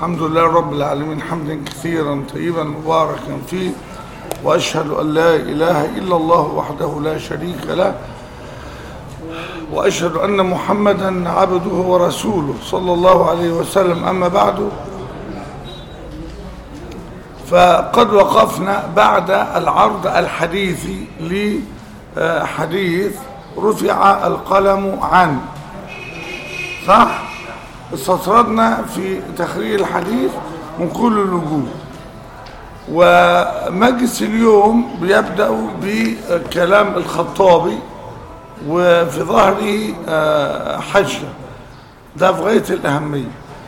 الحمد لله رب العالمين حمدا كثيرا طيبا مباركا فيه وأشهد أن لا إله إلا الله وحده لا شريك له وأشهد أن محمدا عبده ورسوله صلى الله عليه وسلم أما بعد فقد وقفنا بعد العرض الحديثي لحديث رفع القلم عنه صح استطردنا في تخريج الحديث من كل الوجوه ومجلس اليوم بيبدأ بكلام الخطابي وفي ظهره حجة ده في غاية الأهمية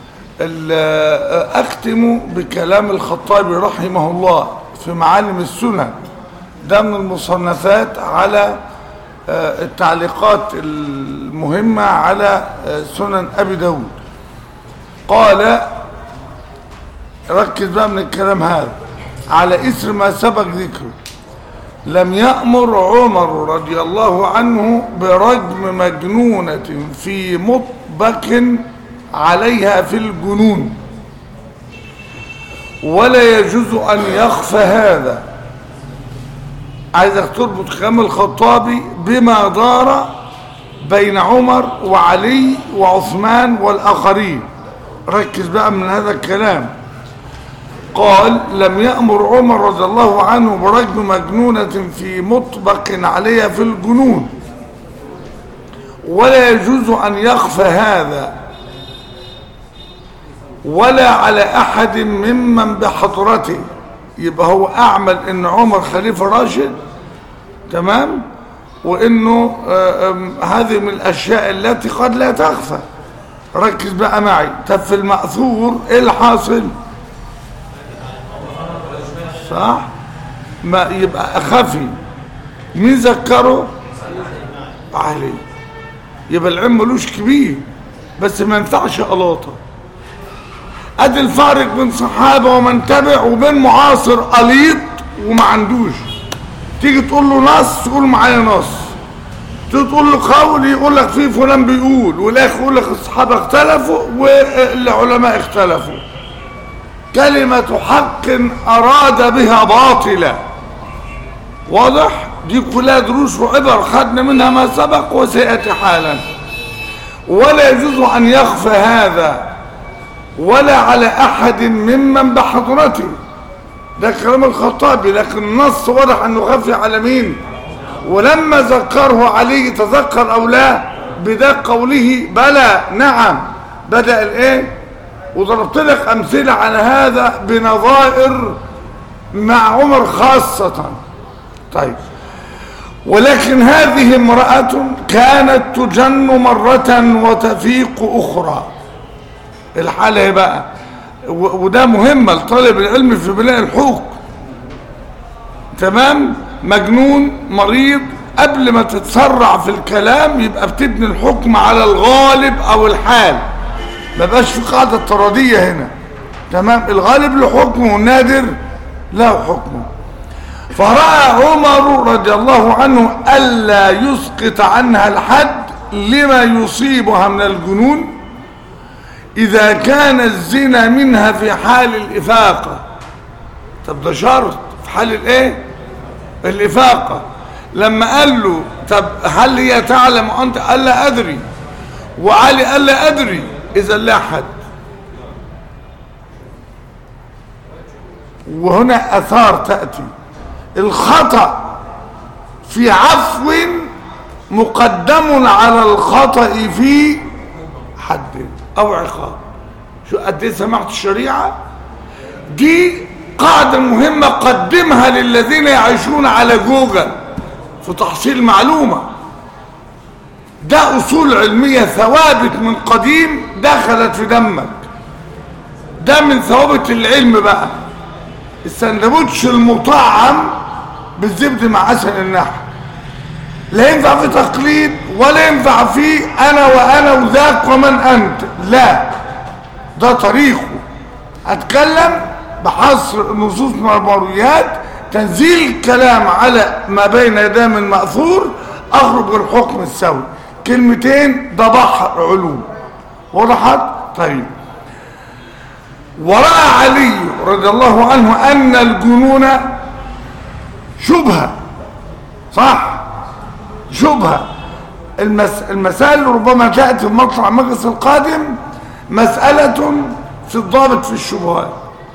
أختم بكلام الخطابي رحمه الله في معالم السنن ده من المصنفات على التعليقات المهمة على سنن أبي داود قال ركز بقى من الكلام هذا على إثر ما سبق ذكره لم يأمر عمر رضي الله عنه برجم مجنونة في مطبق عليها في الجنون ولا يجوز أن يخفى هذا عايزك تربط كلام الخطابي بما دار بين عمر وعلي وعثمان والآخرين ركز بقى من هذا الكلام قال لم يأمر عمر رضي الله عنه برجم مجنونة في مطبق عليها في الجنون ولا يجوز أن يخفى هذا ولا على أحد ممن بحضرته يبقى هو أعمل إن عمر خليفة راشد تمام وإنه هذه من الأشياء التي قد لا تخفى ركز بقى معي طب في المأثور إيه الحاصل صح ما يبقى خفي مين ذكره علي يبقى العلم ملوش كبير بس ما ينفعش قلاطه ادي الفارق بين صحابه ومن تبع وبين معاصر قليط وما عندوش تيجي تقول له نص تقول معايا نص تيجي تقول له قول يقول لك في فلان بيقول والاخر يقول لك الصحابه اختلفوا والعلماء اختلفوا كلمة حق أراد بها باطلا واضح دي كلها دروس وعبر خدنا منها ما سبق وسيأتي حالا ولا يجوز أن يخفى هذا ولا على أحد ممن بحضرته ده كلام الخطابي لكن النص واضح أنه خفي على مين ولما ذكره علي تذكر أو لا بدا قوله بلى نعم بدأ الايه وضربت لك أمثلة على هذا بنظائر مع عمر خاصة طيب ولكن هذه امرأة كانت تجن مرة وتفيق أخرى الحالة بقى وده مهمة لطالب العلم في بناء الحكم تمام مجنون مريض قبل ما تتسرع في الكلام يبقى بتبني الحكم على الغالب او الحال ما بقاش في قاعدة طردية هنا تمام الغالب له حكمه والنادر له حكمه فرأى عمر رضي الله عنه ألا يسقط عنها الحد لما يصيبها من الجنون إذا كان الزنا منها في حال الإفاقة طب ده شرط في حال الايه الإفاقة لما قال له طب هل هي تعلم أنت قال لا أدري وعلي قال لا أدري إذا لا حد وهنا أثار تأتي الخطأ في عفو مقدم على الخطأ في حد أو عقاب شو قد ايه سمعت الشريعة دي قاعدة مهمة قدمها للذين يعيشون على جوجل في تحصيل معلومة ده أصول علمية ثوابت من قديم دخلت في دمك ده من ثوابت العلم بقى السندوتش المطعم بالزبد مع عسل النحل لا ينفع في تقليد ولا ينفع في انا وانا وذاك ومن انت لا ده طريقه اتكلم بحصر نصوص من المرويات تنزيل الكلام على ما بين يدام المأثور اخرج بالحكم السوي كلمتين ده بحر علوم وضحت طيب ورأى علي رضي الله عنه أن الجنون شبهة صح شبهة المس... المسائل ربما تأتي في مطلع مجلس القادم مسألة في الضابط في الشبهات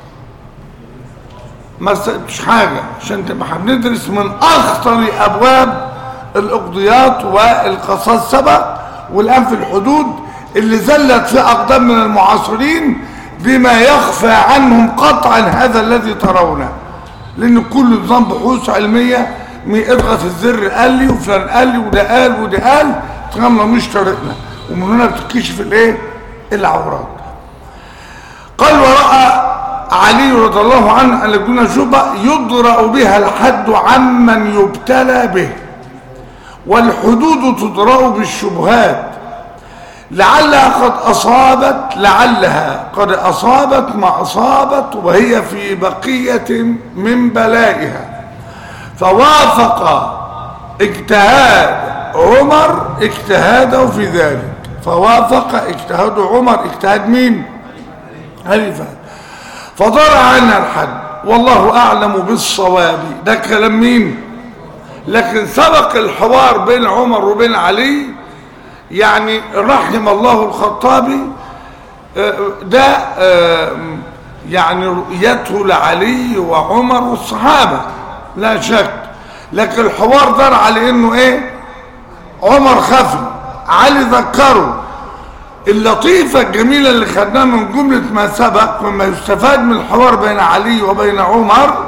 مش حاجة عشان تبقى بندرس من أخطر أبواب الأقضيات والقصاص سبق والآن في الحدود اللي زلت في أقدام من المعاصرين بما يخفى عنهم قطعا هذا الذي ترونه لأن كل نظام بحوث علمية اضغط الزر قال لي وفلان قال لي وده قال وده قال تمام مش طريقنا ومن هنا بتكشف الايه العورات قال ورأى علي رضي الله عنه أن دون شبهة يضرأ بها الحد عمن يبتلى به والحدود تضرأ بالشبهات لعلها قد أصابت لعلها قد أصابت ما أصابت وهي في بقية من بلائها فوافق اجتهاد عمر اجتهاده في ذلك فوافق اجتهاد عمر اجتهاد مين هل فضر عنها الحد والله أعلم بالصواب ده كلام مين لكن سبق الحوار بين عمر وبين علي يعني رحم الله الخطابي آه، ده آه، يعني رؤيته لعلي وعمر والصحابة لا شك لكن الحوار دار على انه ايه عمر خفي علي ذكره اللطيفة الجميلة اللي خدناها من جملة ما سبق مما يستفاد من الحوار بين علي وبين عمر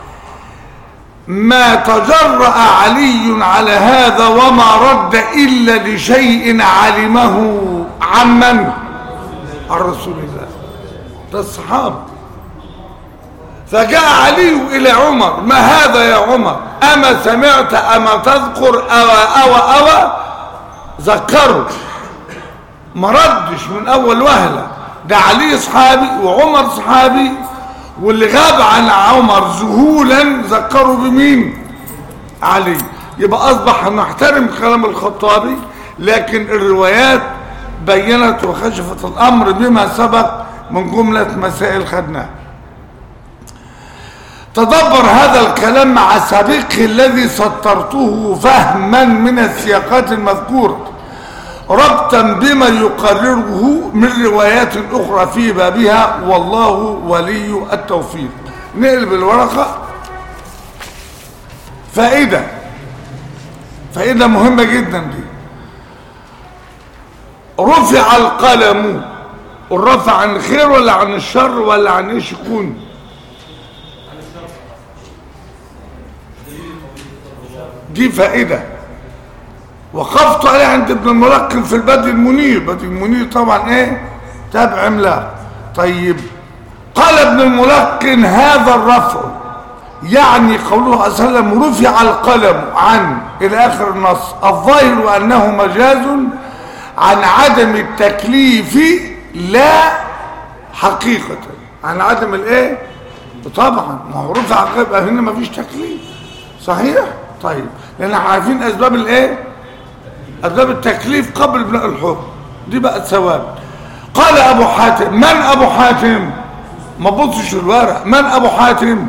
ما تجرأ علي على هذا وما رد إلا لشيء علمه عمن عن رسول الله ده الصحابة فجاء علي إلى عمر ما هذا يا عمر أما سمعت أما تذكر أوى أوى أوى ذكروا ما ردش من أول وهلة ده علي صحابي وعمر صحابي واللي غاب عن عمر ذهولا ذكروا بمين علي يبقى أصبح نحترم كلام الخطابي لكن الروايات بينت وخشفت الأمر بما سبق من جملة مسائل خدناها تدبر هذا الكلام مع سابقه الذي سطرته فهما من السياقات المذكورة ربطا بما يقرره من روايات أخرى في بابها والله ولي التوفيق نقلب الورقة فائدة فائدة مهمة جدا دي رفع القلم الرفع عن الخير ولا عن الشر ولا عن ايش يكون دي فائدة وقفت عليه عند ابن الملقن في البدر المنير بدر المنير طبعا ايه تابع عملاق طيب قال ابن الملقن هذا الرفع يعني قوله صلى الله عليه وسلم رفع القلم عن الى اخر النص الظاهر انه مجاز عن عدم التكليف لا حقيقة عن عدم الايه طبعا ما هو رفع القلم هنا ما فيش تكليف صحيح طيب لان عارفين اسباب الايه اسباب التكليف قبل بناء الحكم دي بقى ثواب قال ابو حاتم من ابو حاتم ما بصش الورق من ابو حاتم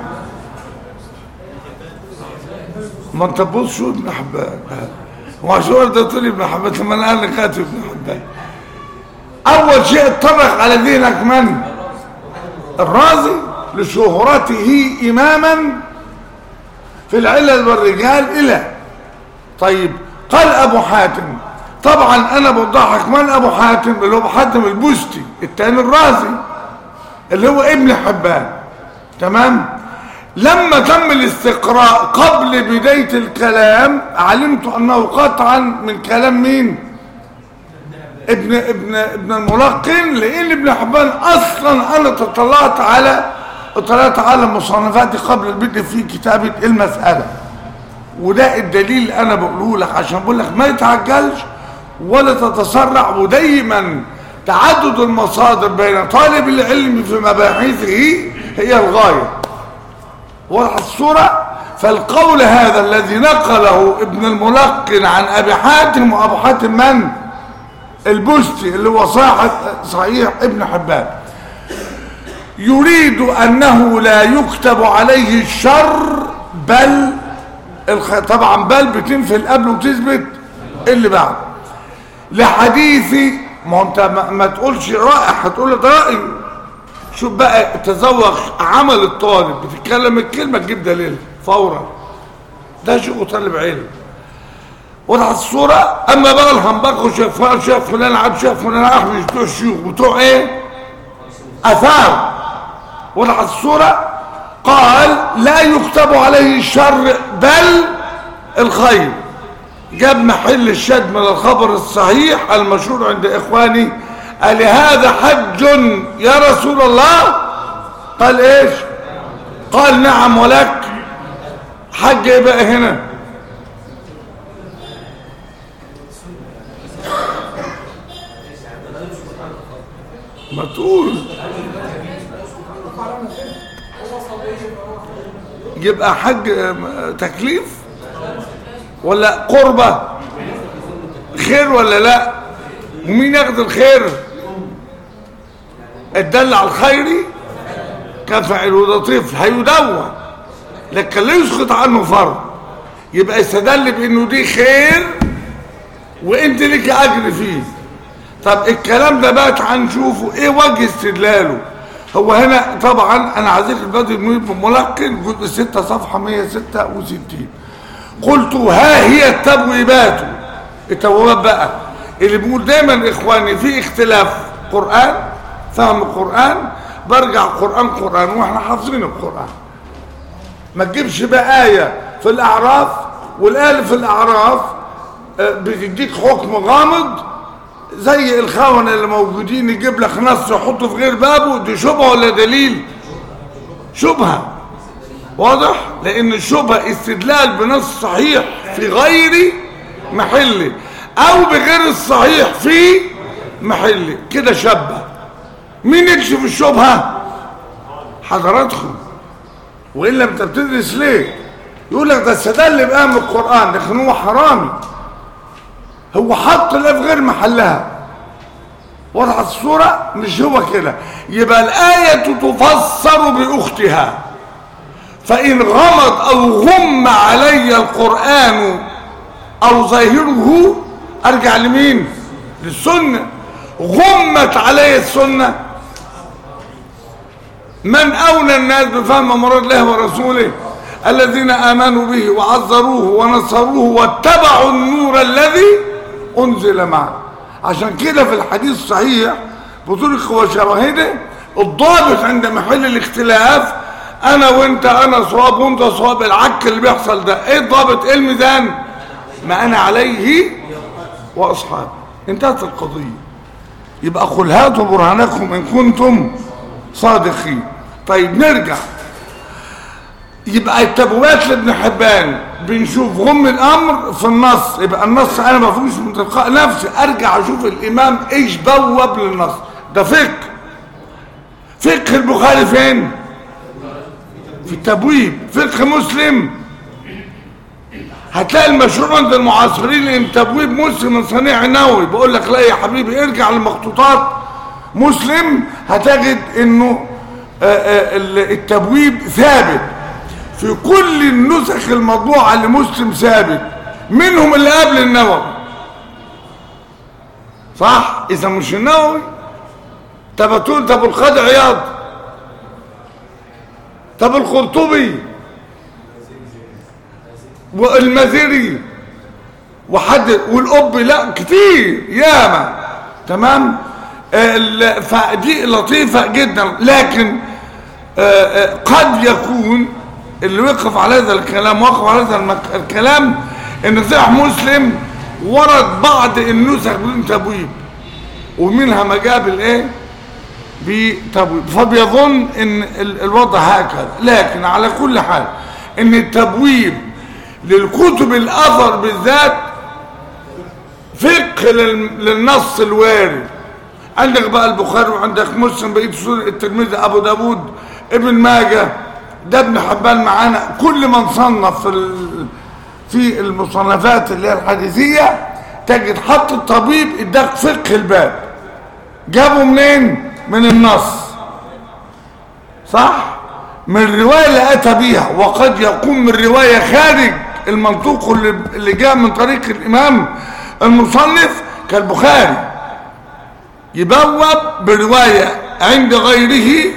ما انت بص شو ابن حبان ومشهور ده طول ابن حبان ثم انا قال كاتب ابن حبان اول شيء اتطرق على دينك من الرازي لشهرته اماما في العلل والرجال إلى طيب قال أبو حاتم طبعا أنا بضحك من أبو حاتم اللي هو أبو حاتم البستي التاني الرازي اللي هو ابن حبان تمام لما تم الاستقراء قبل بداية الكلام علمت أنه قطعا من كلام مين ابن ابن ابن الملقن لأن ابن حبان أصلا أنا تطلعت على اطلعت على مصنفاتي قبل البدء في كتابة المسألة وده الدليل انا بقوله لك عشان بقول لك ما يتعجلش ولا تتسرع ودايما تعدد المصادر بين طالب العلم في مباحثه هي الغاية واضح الصورة فالقول هذا الذي نقله ابن الملقن عن ابي حاتم وابو حاتم من البستي اللي هو صاحب صحيح ابن حبان يريد أنه لا يكتب عليه الشر بل الخ... طبعا بل بتنفي قبل وتثبت اللي بعد لحديث ما انت ما, ما تقولش رائع هتقول ده رأي شوف بقى تذوق عمل الطالب بتتكلم الكلمة تجيب دليل فورا ده شيء طالب علم وضع الصورة اما بقى الهمبكة وشاف فلان شاف فلان عبد شاف فلان احمد بتوع الشيوخ بتوع ايه اثار وضع الصورة قال لا يكتب عليه الشر بل الخير جاب محل الشد من الخبر الصحيح المشهور عند إخواني قال هذا حج يا رسول الله قال إيش قال نعم ولك حج ايه بقى هنا ما تقول يبقى حج تكليف ولا قربة خير ولا لا ومين ياخد الخير الدل على الخير كفعل وده طفل هيدون لكن لا يسقط عنه فرض يبقى استدل بانه دي خير وانت لك اجر فيه طب الكلام ده بقى هنشوفه ايه وجه استدلاله هو هنا طبعا انا عايزك البدر المنيب ملقن جزء 6 صفحه 166 قلت ها هي التبويبات التبويبات بقى اللي بيقول دايما اخواني في اختلاف قران فهم القران برجع قران قران واحنا حافظين القران ما تجيبش بقى ايه في الاعراف والايه في الاعراف بتديك حكم غامض زي الخونة اللي موجودين يجيب لك نص يحطه في غير بابه دي شبهه ولا دليل شبهه واضح لان الشبهه استدلال بنص صحيح في غير محله او بغير الصحيح في محله كده شبه مين يكشف الشبهه حضراتكم والا انت بتدرس ليه يقول لك ده استدل بقى من القران لكن هو حرامي هو حط الايه في غير محلها وضع الصورة مش هو كده يبقى الآية تفسر بأختها فإن غمض أو غم علي القرآن أو ظاهره أرجع لمين للسنة غمت علي السنة من أولى الناس بفهم مراد الله ورسوله الذين آمنوا به وعذروه ونصروه واتبعوا النور الذي أنزل معه عشان كده في الحديث الصحيح بطرق وشواهده الضابط عند محل الاختلاف انا وانت انا صواب وانت صواب العك اللي بيحصل ده ايه الضابط ايه الميزان ما انا عليه واصحابي انتهت القضيه يبقى قل هاتوا برهانكم ان كنتم صادقين طيب نرجع يبقى التبوات لابن حبان بنشوف غم الامر في النص يبقى النص انا ما فيهوش من تلقاء نفسي ارجع اشوف الامام ايش بوب للنص ده فقه فقه البخاري فين في التبويب فقه مسلم هتلاقي المشروع عند المعاصرين ان تبويب مسلم من صنيع النووي بقول لك لا يا حبيبي ارجع لمخطوطات مسلم هتجد انه التبويب ثابت في كل النسخ المطبوعة لمسلم ثابت منهم اللي قبل النووي صح اذا مش النووي طب تقول طب القاضي عياض طب القرطبي والمزيري وحد والاب لا كتير ياما تمام فدي لطيفة جدا لكن قد يكون اللي وقف على هذا الكلام وقف على هذا الكلام ان صحيح مسلم ورد بعض النسخ بدون تبويب ومنها ما جاب الايه بتبويب فبيظن ان الوضع هكذا لكن على كل حال ان التبويب للكتب الاثر بالذات فقه للنص الوارد عندك بقى البخاري وعندك مسلم بقيه سنن الترمذي ابو داود ابن ماجه ده ابن حبان معانا كل من صنف في في المصنفات اللي هي الحديثيه تجد حط الطبيب اداك فقه الباب جابه منين من النص صح من الرواية اللي أتى بيها وقد يكون من رواية خارج المنطوق اللي, اللي جاء من طريق الإمام المصنف كالبخاري يبوب برواية عند غيره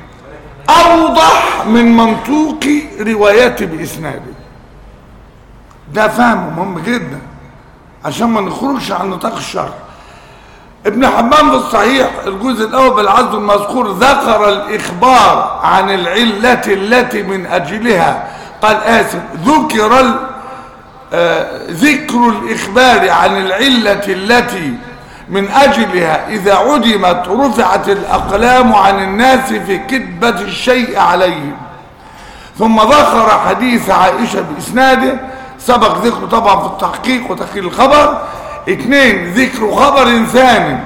أوضح من منطوق روايات بإسناده ده فهم مهم جدا عشان ما نخرجش عن نطاق الشرع ابن حبان في الصحيح الجزء الأول بالعزم المذكور ذكر الإخبار عن العلة التي من أجلها قال آسف ذكر ال- آه، ذكر الإخبار عن العلة التي من أجلها إذا عدمت رفعت الأقلام عن الناس في كتبة الشيء عليهم ثم ذكر حديث عائشة بإسناده سبق ذكره طبعا في التحقيق وتحقيق الخبر اثنين ذكر خبر ثاني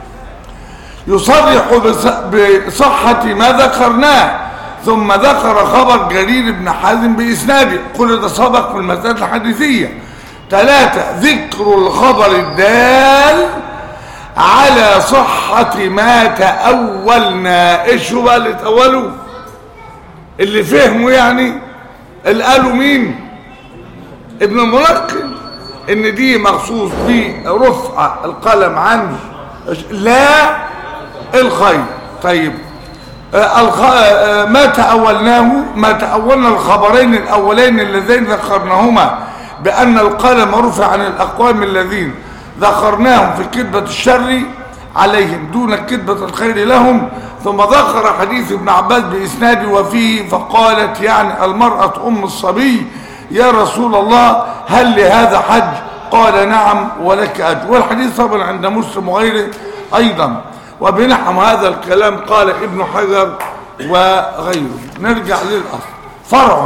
يصرح بص- بصحة ما ذكرناه ثم ذكر خبر جرير بن حازم بإسناده كل ده سبق في المسألة الحديثية ثلاثة ذكر الخبر الدال على صحة ما تأولنا ايش هو بقى اللي تأولوا اللي فهموا يعني اللي قالوا مين ابن الملقن ان دي مخصوص برفع القلم عن لا الخير طيب آه، الخ... آه، ما تأولناه ما تأولنا الخبرين الأولين اللذين ذكرناهما بأن القلم رفع عن الأقوام الذين ذكرناهم في كتبة الشر عليهم دون كتبة الخير لهم ثم ذكر حديث ابن عباس بإسناد وفيه فقالت يعني المرأة أم الصبي يا رسول الله هل لهذا حج قال نعم ولك أجر والحديث طبعا عند مسلم وغيره أيضا وبنحم هذا الكلام قال ابن حجر وغيره نرجع للأصل فرع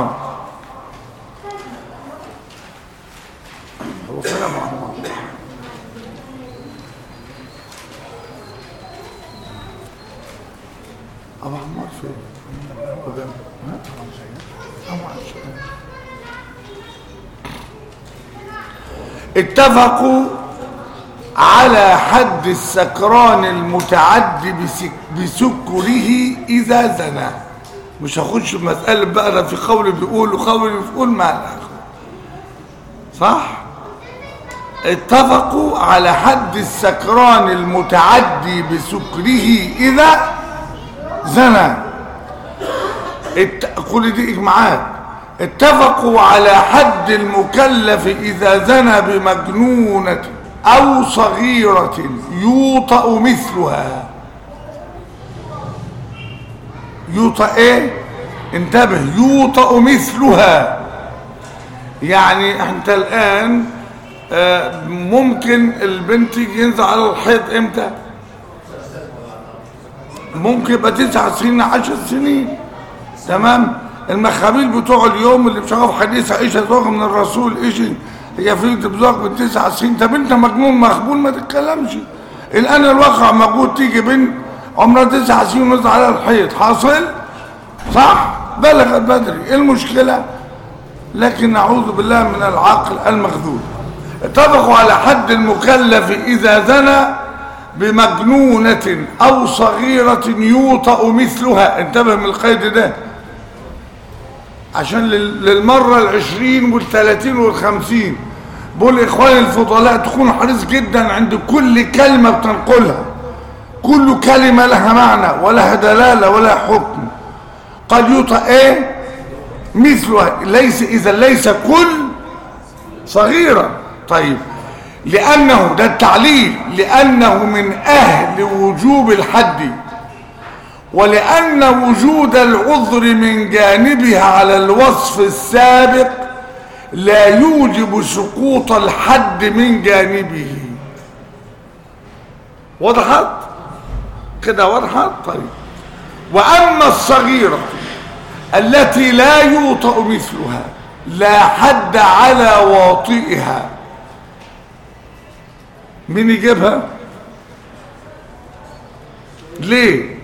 هو فين أبو عمار؟ أبو عمار فين؟ قدام. ها؟ أبو عمار. اتفقوا على حد السكران المتعدي بسك بسكره إذا زنى مش هخش في مسألة بقى ده في قول بيقول وقول بيقول ما لا صح اتفقوا على حد السكران المتعدي بسكره إذا زنى ات... كل دي إجماعات اتفقوا على حد المكلف إذا زنى بمجنونة أو صغيرة يوطأ مثلها يوطأ ايه انتبه يوطأ مثلها يعني انت الآن آه، ممكن البنت ينزل على الحيض امتى ممكن يبقى تسع سنين عشر سنين تمام المخابيل بتوع اليوم اللي بيشوفوا حديث عائشه زوج من الرسول ايش هي في بزوج من تسع سنين طب انت مجنون مخبول ما تتكلمش الان الواقع موجود تيجي بنت عمرها تسع سنين ونزل على الحيط حاصل صح بلغت بدري ايه المشكله لكن نعوذ بالله من العقل المخذول اتفقوا على حد المكلف اذا زنى بمجنونة او صغيرة يوطأ مثلها انتبه من القيد ده عشان لل- للمرة العشرين والثلاثين والخمسين بقول إخواني الفضلاء تكون حريص جدا عند كل كلمة بتنقلها كل كلمة لها معنى ولها دلالة ولها حكم قد يوطأ ايه مثلها ليس إذا ليس كل صغيرة طيب لأنه ده التعليل لأنه من أهل وجوب الحد ولأن وجود العذر من جانبها على الوصف السابق لا يوجب سقوط الحد من جانبه وضحت كده وضحت طيب وأما الصغيرة التي لا يوطأ مثلها لا حد على واطئها مين يجيبها ليه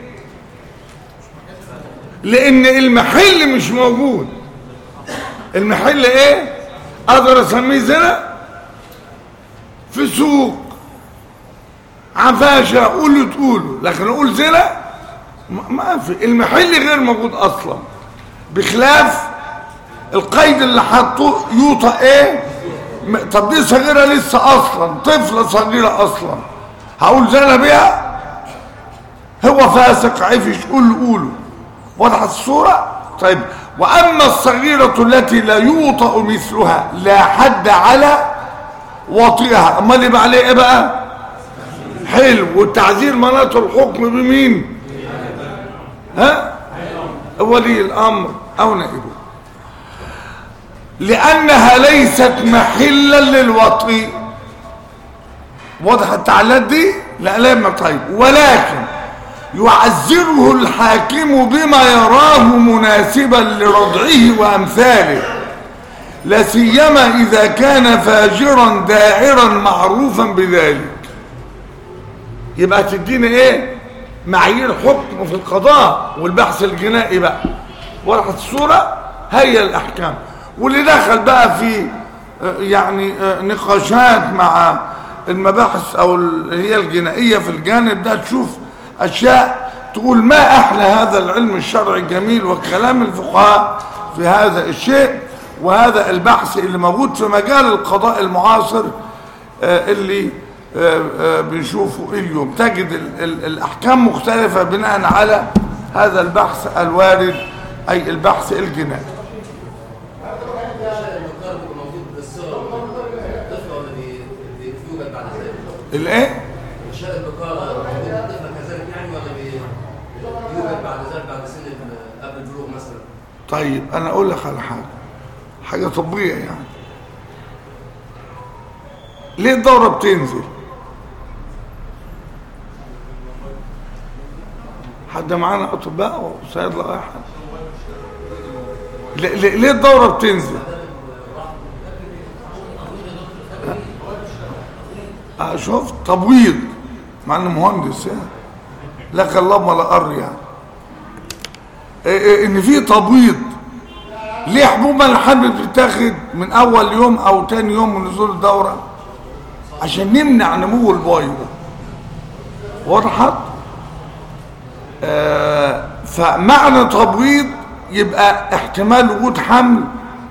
لان المحل مش موجود المحل ايه اقدر اسميه زنا في سوق عفاشة قولوا تقولوا لكن اقول زنا ما- ما في المحل غير موجود اصلا بخلاف القيد اللي حطوه يوطى ايه م- طب دي صغيرة لسه اصلا طفلة صغيرة اصلا هقول زنا بيها هو فاسق عفش قول قوله وضحت الصورة طيب واما الصغيرة التي لا يوطأ مثلها لا حد على وطئها امال يبقى عليه ايه بقى حلو والتعزير مناط الحكم بمين ها ولي الامر او نائبه لانها ليست محلا للوطء واضح التعليلات دي لا لا طيب ولكن يعزره الحاكم بما يراه مناسبا لرضعه وامثاله لا سيما اذا كان فاجرا داعرا معروفا بذلك يبقى تدينا ايه معايير حكم في القضاء والبحث الجنائي بقى وضحت الصورة هي الاحكام واللي دخل بقى في آه، يعني آه، نقاشات مع المباحث او اللي هي الجنائية في الجانب ده تشوف اشياء تقول ما احلى هذا العلم الشرعي الجميل وكلام الفقهاء في هذا الشيء وهذا البحث اللي موجود في مجال القضاء المعاصر آه، اللي آه، آه، بنشوفه اليوم تجد ال- ال- الأحكام مختلفة بناء على هذا البحث الوارد أي البحث الجنائي الشيء المقدار بيبقى موجود بالصغر الطفل ولا بي- بي- بيوجد بعد ذلك؟ الايه الشيء المقدار موجود بالطفل كذلك يعني ولا بي- بيوجد بعد ذلك بعد سن ال- قبل البلوغ مثلا؟ طيب أنا أقول لك على حاجة حاجة طبيعية يعني ليه الدورة بتنزل حد معانا أطباء وصيادلة أي حد ليه- ليه ليه الدورة بتنزل اه شفت تبويض مع انه مهندس يعني لك اللهم لا قر يعني إيه إيه ان في تبويض ليه حبوب الحمل بتتاخد من اول يوم او تاني يوم من نزول الدوره عشان نمنع نمو البويضه وضحت آه فمعنى تبويض يبقى احتمال وجود حمل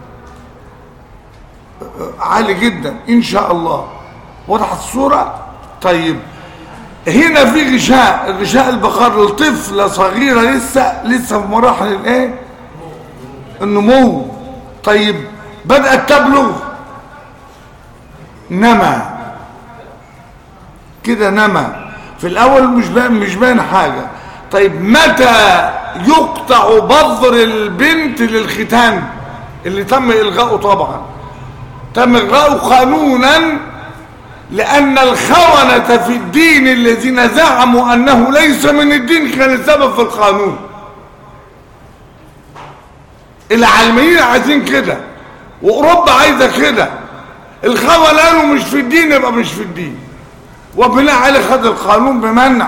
آه، عالي جدا ان شاء الله وضحت الصوره طيب هنا في غشاء غشاء البقر لطفلة صغيرة لسه لسه في مراحل الايه النمو طيب بدأت تبلغ نما كده نما في الاول مش باين مش باين حاجة طيب متى يقطع بذر البنت للختان اللي تم الغائه طبعا تم الغائه قانونا لأن الخونة في الدين الذين زعموا أنه ليس من الدين كان السبب في القانون العلميين عايزين كده وأوروبا عايزة كده الخونة قالوا مش في الدين يبقى مش في الدين وبناء عليه خد القانون بمنع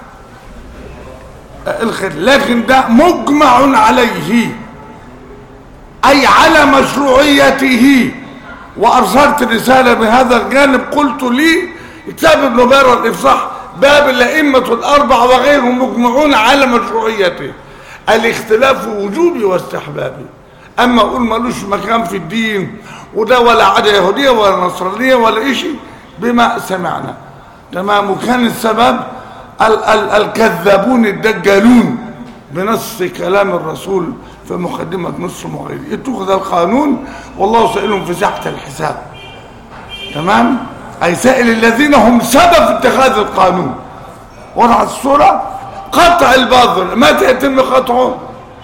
الخير لكن ده مجمع عليه أي على مشروعيته وارسلت رساله بهذا الجانب قلت لي كتاب ابن بار الافصاح باب الائمه الاربعه وغيرهم مجمعون على مشروعيته الاختلاف وجوبي واستحبابي اما اقول ملوش مكان في الدين وده ولا عاده يهوديه ولا نصرانيه ولا شيء بما سمعنا تمام وكان السبب ال ال الكذابون الدجالون بنص كلام الرسول في مقدمة نص مغير اتخذ القانون والله سائلهم في ساحة الحساب تمام أي سائل الذين هم سبب في اتخاذ القانون وضعت الصورة قطع الباطل متى يتم قطعه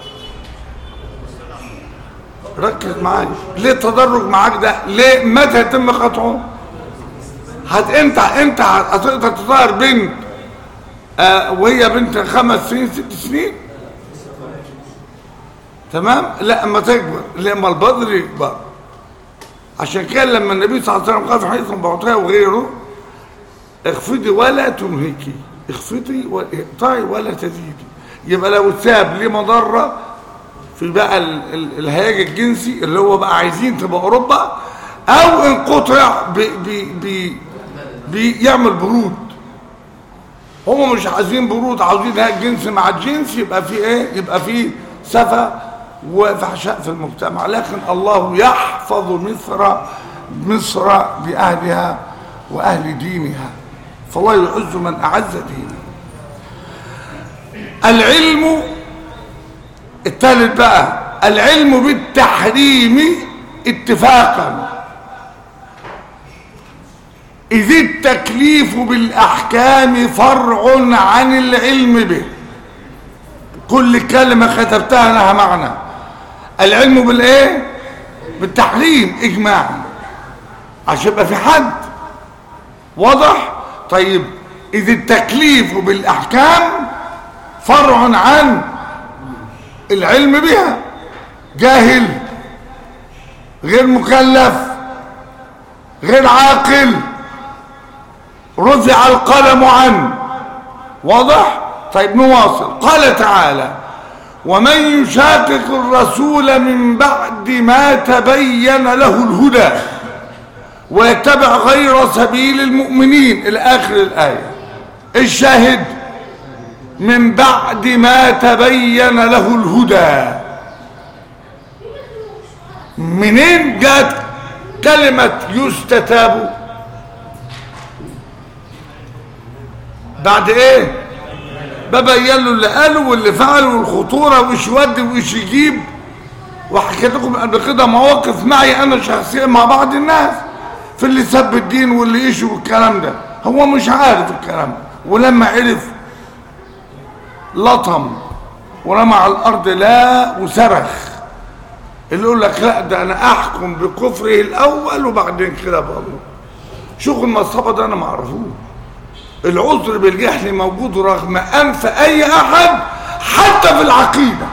ركز معايا ليه التدرج معاك ده ليه متى يتم قطعه هت انت انت هتقدر تطير بنت آه وهي بنت خمس سنين ست سنين تمام لا اما تكبر لما البدر يكبر عشان كده لما النبي صلى الله عليه وسلم قال في حديث بعطيه وغيره اخفضي ولا تنهكي اخفضي واقطعي ولا تزيدي يبقى لو اتساب ليه مضره في بقى ال- ال- الهياج الجنسي اللي هو بقى عايزين تبقى اوروبا او انقطع بي بي بي بيعمل برود هم مش عايزين برود عاوزين هاي الجنس مع الجنس يبقى في ايه يبقى في سفة وفحشاء في المجتمع لكن الله يحفظ مصر مصر بأهلها وأهل دينها فالله يعز من أعز دينه العلم الثالث بقى العلم بالتحريم اتفاقا إذ التكليف بالأحكام فرع عن العلم به كل كلمة كتبتها لها معنى العلم بالإيه؟ بالتحريم إجماعا عشان يبقى في حد واضح؟ طيب إذ التكليف بالأحكام فرع عن العلم بها جاهل غير مكلف غير عاقل رفع القلم عنه واضح طيب نواصل قال تعالى ومن يشاقق الرسول من بعد ما تبين له الهدى ويتبع غير سبيل المؤمنين الى اخر الايه الشاهد من بعد ما تبين له الهدى منين جت كلمة يستتاب بعد ايه ببين له اللي قاله واللي فعله والخطورة وإيش يودي وإيش يجيب وحكيت لكم قبل كده مواقف معي أنا شخصيا مع بعض الناس في اللي سب الدين واللي إيش والكلام ده هو مش عارف الكلام ده ولما عرف لطم ورمى على الأرض لا وصرخ اللي يقول لك لا ده أنا أحكم بكفره الأول وبعدين كده بقول شغل المصطفى ده أنا ما أعرفوش العذر بالجهل موجود رغم أنف أي أحد حتى في العقيدة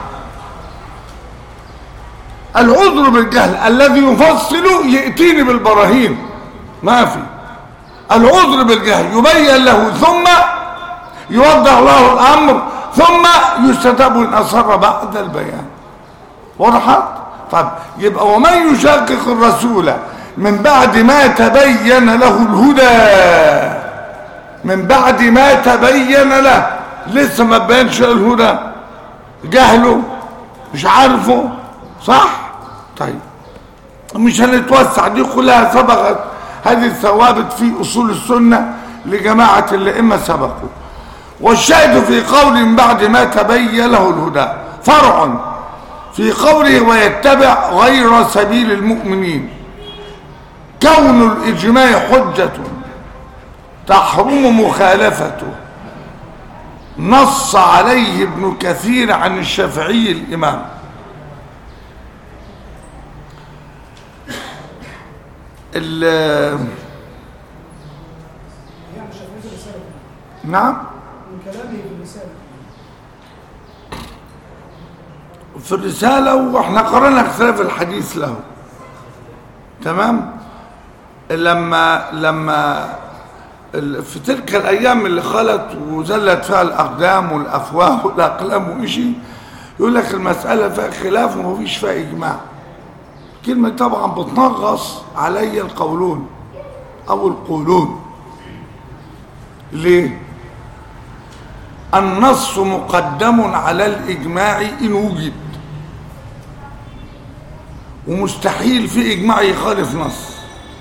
العذر بالجهل الذي يفصل يأتيني بالبراهين ما في العذر بالجهل يبين له ثم يوضح له الأمر ثم يستتاب إن أصر بعد البيان وضحت؟ طب يبقى ومن يشقق الرسول من بعد ما تبين له الهدى من بعد ما تبين له لسه ما بينش الهدى جهله مش عارفه صح طيب مش هنتوسع دي كلها سبقت هذه الثوابت في اصول السنه لجماعه الائمه سبقوا والشاهد في قول من بعد ما تبين له الهدى فرع في قوله ويتبع غير سبيل المؤمنين كون الاجماع حجه تحرم مخالفته نص عليه ابن كثير عن الشافعي الإمام ال يعني شافعي في الرسالة نعم من كلامه في الرسالة في الرسالة واحنا قرأنا اختلاف الحديث له تمام لما لما ال- في تلك الأيام اللي خلت وزلت فيها الأقدام والأفواه والأقلام وإشي يقول لك المسألة فيها خلاف ومفيش فيها إجماع كلمة طبعا بتنغص علي القولون أو القولون ليه؟ النص مقدم على الإجماع إن وجد ومستحيل في إجماع يخالف نص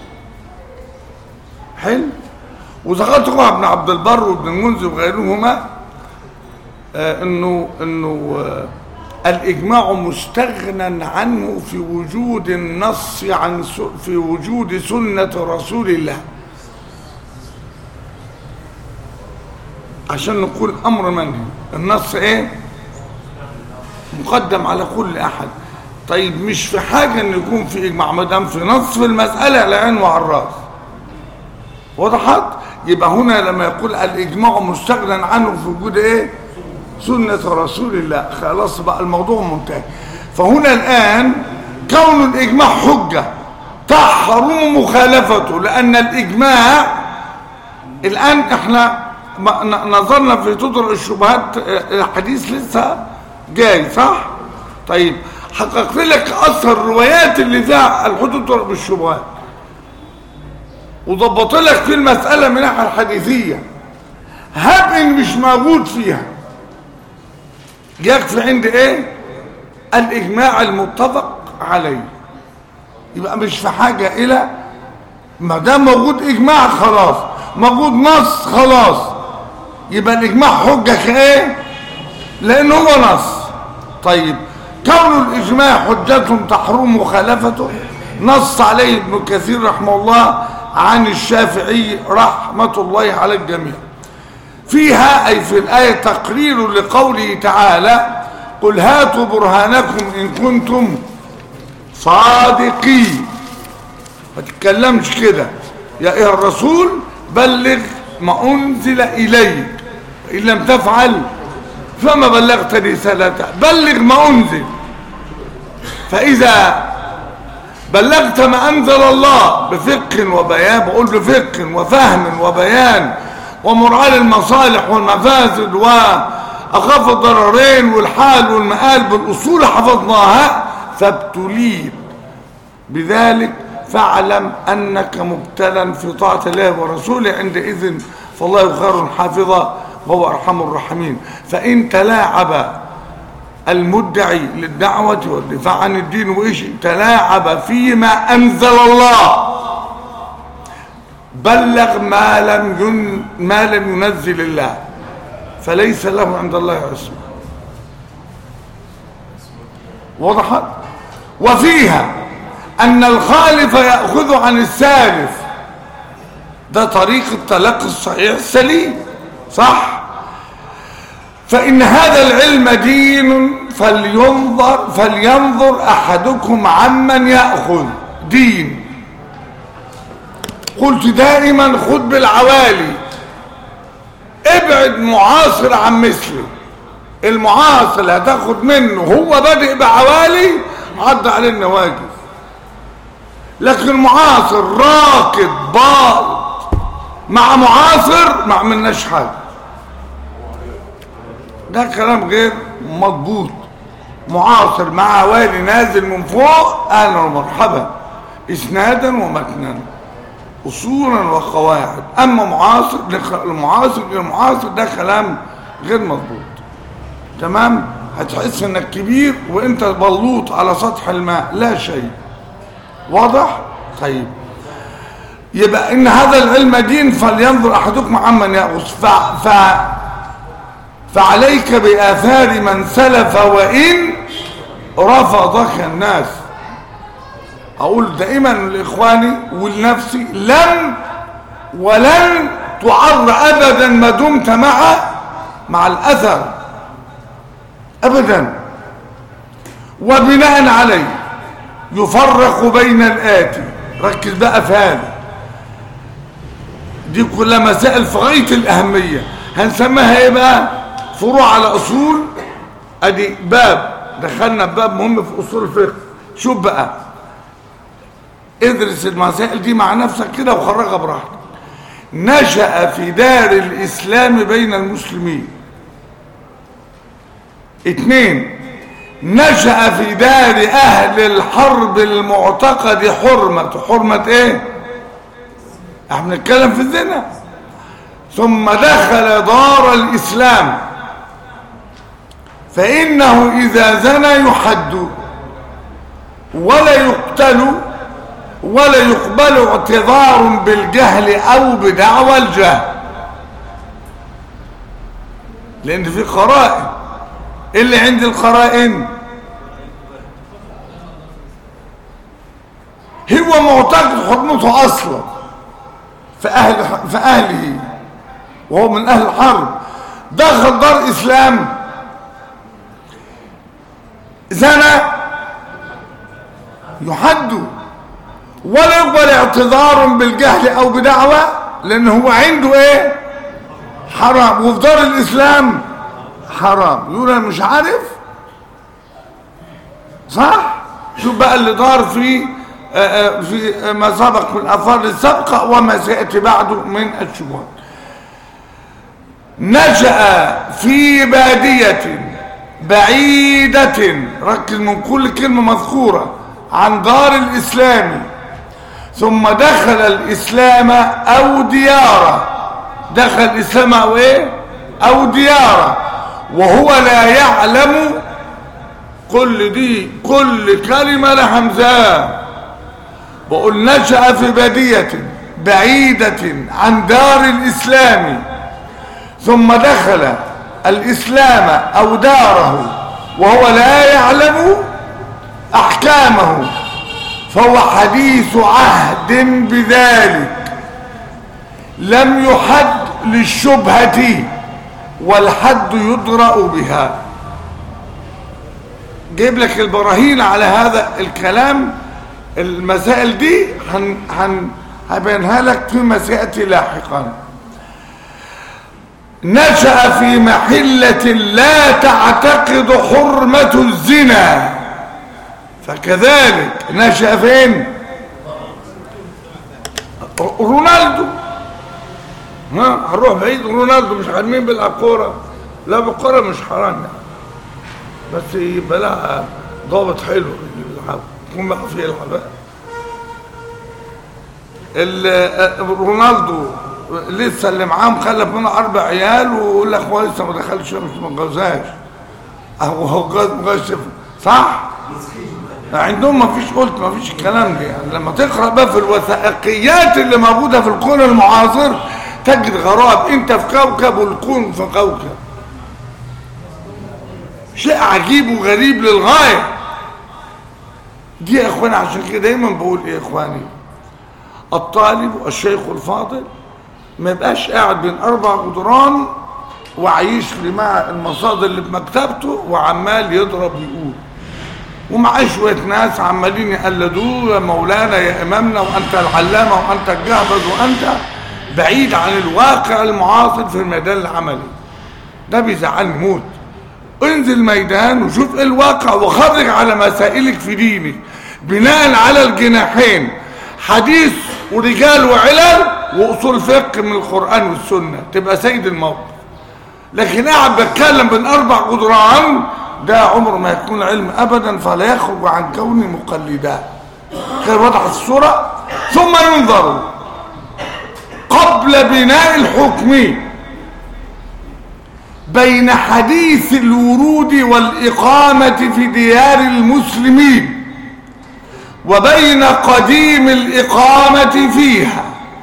حلو وذكرت طبعا ابن عبد البر وابن المنذر وغيرهما آه انه انه آه الاجماع مستغنى عنه في وجود النص عن س- في وجود سنه رسول الله عشان نقول امر منهي النص ايه مقدم على كل احد طيب مش في حاجه ان يكون في اجماع ما دام في نص في المساله على العين وعلى الراس وضحت يبقى هنا لما يقول الاجماع مستغنى عنه في وجود ايه سنه رسول الله خلاص بقى الموضوع منتهي فهنا الان كون الاجماع حجه تحرم مخالفته لان الاجماع الان احنا ما- ن- نظرنا في تطرق الشبهات آه، الحديث لسه جاي صح طيب حققت لك اثر الروايات اللي فيها الحدود تطرق بالشبهات وضبط لك في المسألة من الناحية الحديثية هب ان مش موجود فيها يكفي عند ايه الاجماع المتفق عليه يبقى مش في حاجة الى ما دام موجود اجماع خلاص موجود نص خلاص يبقى الاجماع حجة كايه لان هو نص طيب كون الاجماع حجة تحرم مخالفته نص عليه ابن كثير رحمه الله عن الشافعي رحمة الله على الجميع فيها أي في الآية تقرير لقوله تعالى قل هاتوا برهانكم إن كنتم صادقين ما تتكلمش كده يا أيها الرسول بلغ ما أنزل إليك إن لم تفعل فما بلغت رسالته بلغ ما أنزل فإذا بلغت ما أنزل الله بفقه وبيان بقول بفقه وفهم وبيان ومراعاة المصالح والمفاسد وأخاف الضررين والحال والمآل بالأصول حفظناها فابتليت بذلك فاعلم أنك مبتلا في طاعة الله ورسوله عندئذ فالله خير حافظا وهو أرحم الراحمين فإن تلاعب المدعي للدعوة والدفاع عن الدين وإيش تلاعب فيما أنزل الله بلغ ما لم ين ما لم ينزل الله فليس له عند الله عصمة وضحت وفيها أن الخالف يأخذ عن السالف ده طريق التلقي الصحيح السليم صح فإن هذا العلم دين فلينظر فلينظر أحدكم عمن يأخذ دين قلت دائما خذ بالعوالي ابعد معاصر عن مثله المعاصر اللي هتاخد منه هو بادئ بعوالي عد عليه النواجذ لكن معاصر راكب باط مع معاصر ما عملناش حاجه ده كلام غير مضبوط معاصر مع والي نازل من فوق اهلا ومرحبا اسنادا ومتنا اصولا وقواعد اما معاصر المعاصر المعاصر ده كلام غير مضبوط تمام هتحس انك كبير وانت بلوط على سطح الماء لا شيء واضح طيب يبقى ان هذا العلم دين فلينظر احدكم عمن ياخذ ف... ف... فعليك بآثار من سلف وإن رفضك الناس أقول دائما لإخواني ولنفسي لن ولن تعر أبدا ما دمت مع مع الأثر أبدا وبناء عليه يفرق بين الآتي ركز بقى في هذا دي كلها مسائل في غاية الأهمية هنسميها ايه بقى فروع على اصول ادي باب دخلنا باب مهم في اصول الفقه شوف بقى ادرس المسائل دي مع نفسك كده وخرجها براحتك نشأ في دار الاسلام بين المسلمين اتنين نشأ في دار اهل الحرب المعتقد حرمة حرمة ايه احنا بنتكلم في الزنا ثم دخل دار الإسلام فإنه إذا زنى يحد ولا يقتل ولا يقبل اعتذار بالجهل أو بدعوى الجهل لأن في قرائن اللي عند القرائن هو معتقد حكمته أصلا في, أهل في أهله وهو من أهل الحرب دخل دار إسلام زنى يحد ولا يقبل اعتذار بالجهل أو بدعوة لأنه هو عنده إيه حرام وفي دار الإسلام حرام يقول أنا مش عارف صح شوف بقى اللي دار في في ما سبق من الأفضل السابقة وما سيأتي بعده من الشبهات نشأ في بادية بعيدة ركز من كل كلمة مذكورة عن دار الإسلام ثم دخل الإسلام أو ديارة دخل الإسلام أو إيه أو ديارة وهو لا يعلم كل دي كل كلمة لها همزة بقول نشأ في بادية بعيدة عن دار الإسلام ثم دخل الإسلام أو داره وهو لا يعلم أحكامه فهو حديث عهد بذلك لم يحد للشبهة والحد يدرأ بها جيب لك البراهين على هذا الكلام المسائل دي هن هن هبينها لك فيما سيأتي لاحقا نشأ في محلة لا تعتقد حرمة الزنا فكذلك نشأ فين رونالدو ها هنروح بعيد رونالدو مش عالمين بيلعب كوره لا بالكوره مش حرام يعني بس يبقى لها ضابط حلو يلعب يكون بقى فيه يلعب ال- رونالدو لسه اللي معاه مخلف منه اربع عيال ويقول لك هو لسه ما دخلش مش ما اتجوزهاش هو هو جوز مغش صح؟ عندهم ما فيش قلت ما فيش الكلام ده يعني لما تقرا بقى في الوثائقيات اللي موجوده في الكون المعاصر تجد غرائب انت في كوكب والكون في كوكب شيء عجيب وغريب للغايه دي يا اخواني عشان كده دايما بقول ايه يا اخواني الطالب والشيخ الفاضل ما يبقاش قاعد بين اربع جدران وعايش لي مع المصادر اللي بمكتبته وعمال يضرب ويقول ومعاه شويه ناس عمالين يقلدوه يا مولانا يا امامنا وانت العلامه وانت الجهبذ وانت بعيد عن الواقع المعاصر في الميدان العملي ده بيزعلني موت انزل ميدان وشوف ايه الواقع وخرج على مسائلك في دينك بناء على الجناحين حديث ورجال وعلل واصول فقه من القران والسنه تبقى سيد الموقف لكن قاعد بتكلم بين اربع جدران ده عمر ما يكون علم ابدا فلا يخرج عن كونه مقلدا غير وضع الصوره ثم ينظر قبل بناء الحكم بين حديث الورود والإقامة في ديار المسلمين وبين قديم الإقامة فيها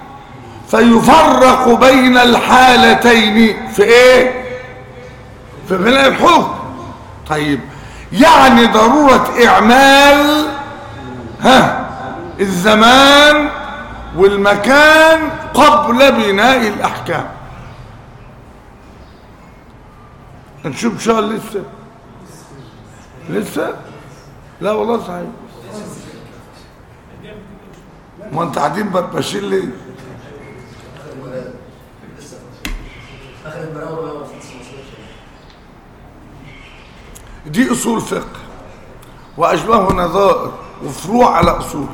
فيفرق بين الحالتين في ايه في بناء الحكم طيب يعني ضرورة إعمال ها الزمان والمكان قبل بناء الأحكام نشوف ان شاء الله لسه لسه لا والله صحيح ما انت قاعدين بتبشر ليه اخر المناور ولا ما دي اصول فقه واشباه نظائر وفروع على اصول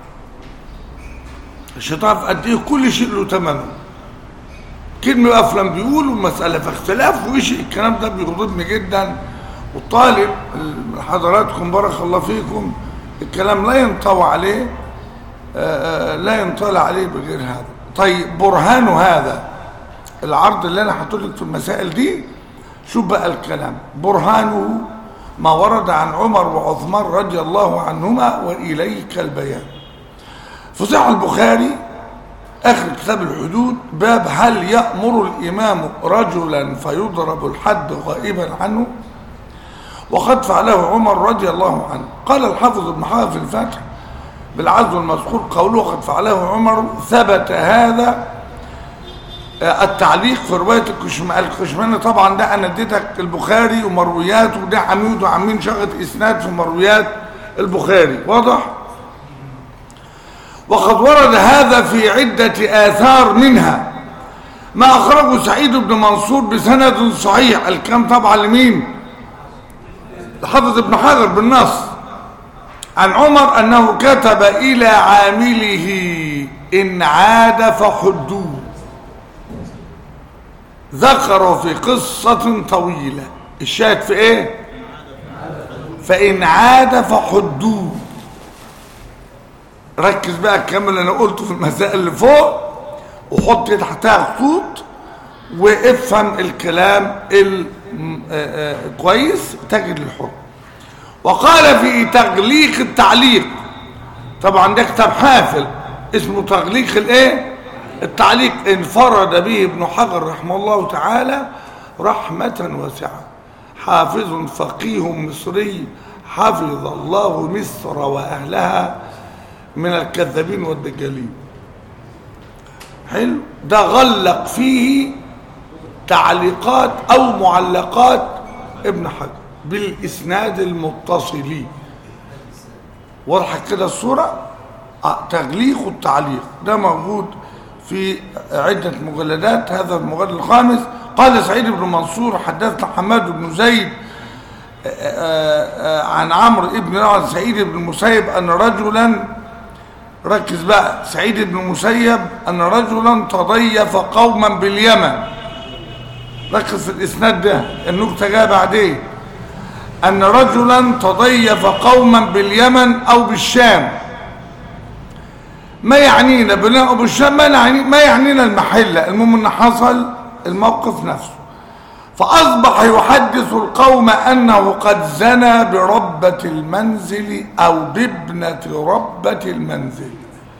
عشان تعرف قد ايه كل شيء له ثمنه كلمة بقى فلان بيقول والمسألة في اختلاف وإيش الكلام ده بيغضبني جدا والطالب حضراتكم بارك الله فيكم الكلام لا ينطوى عليه آه، آه، لا ينطلع عليه بغير هذا طيب برهان هذا العرض اللي انا حاطط لك في المسائل دي شوف بقى الكلام برهانه ما ورد عن عمر وعثمان رضي الله عنهما واليك البيان في صحيح البخاري اخر كتاب الحدود باب هل يأمر الامام رجلا فيضرب الحد غائبا عنه وقد فعله عمر رضي الله عنه قال الحافظ ابن حافظ في الفتح بالعزو المذكور قوله قد فعله عمر ثبت هذا آه، التعليق في رواية الكشم- الكشماني طبعا ده انا اديتك البخاري ومروياته وده عميد وعاملين شغلة اسناد في مرويات البخاري واضح؟ وقد ورد هذا في عدة آثار منها ما أخرجه سعيد بن منصور بسند صحيح الكلام طبعا لمين حافظ ابن حجر بالنص عن عمر أنه كتب إلى عامله إن عاد فحدوه ذكروا في قصة طويلة الشاهد في إيه فإن عاد فحدوه ركز بقى الكلام اللي انا قلته في المسائل اللي فوق وحط تحتها خطوط وافهم الكلام ال- م- آه، آه، كويس تجد الحكم وقال في تغليق التعليق طبعا ده كتاب حافل اسمه تغليق الايه التعليق انفرد به ابن حجر رحمه الله تعالى رحمة واسعة حافظ فقيه مصري حفظ الله مصر وأهلها من الكذابين والدجالين حلو ده غلق فيه تعليقات أو معلقات ابن حجر بالإسناد المتصل واضحة كده الصورة آه، تغليق التعليق ده موجود في عدة مجلدات هذا المجلد الخامس قال سعيد بن منصور حدثنا حماد بن زيد آه، آه، عن عمرو بن عن سعيد بن المسيب أن رجلا ركز بقى سعيد بن المسيب أن رجلا تضيف قوما باليمن ركز في الإسناد ده النكتة جايه بعدين أن رجلا تضيف قوما باليمن أو بالشام ما يعنينا باليمن أو بالشام ما, يعني ما يعنينا المحلة المهم أن حصل الموقف نفسه فأصبح يحدث القوم أنه قد زنى بربة المنزل أو بابنة ربة المنزل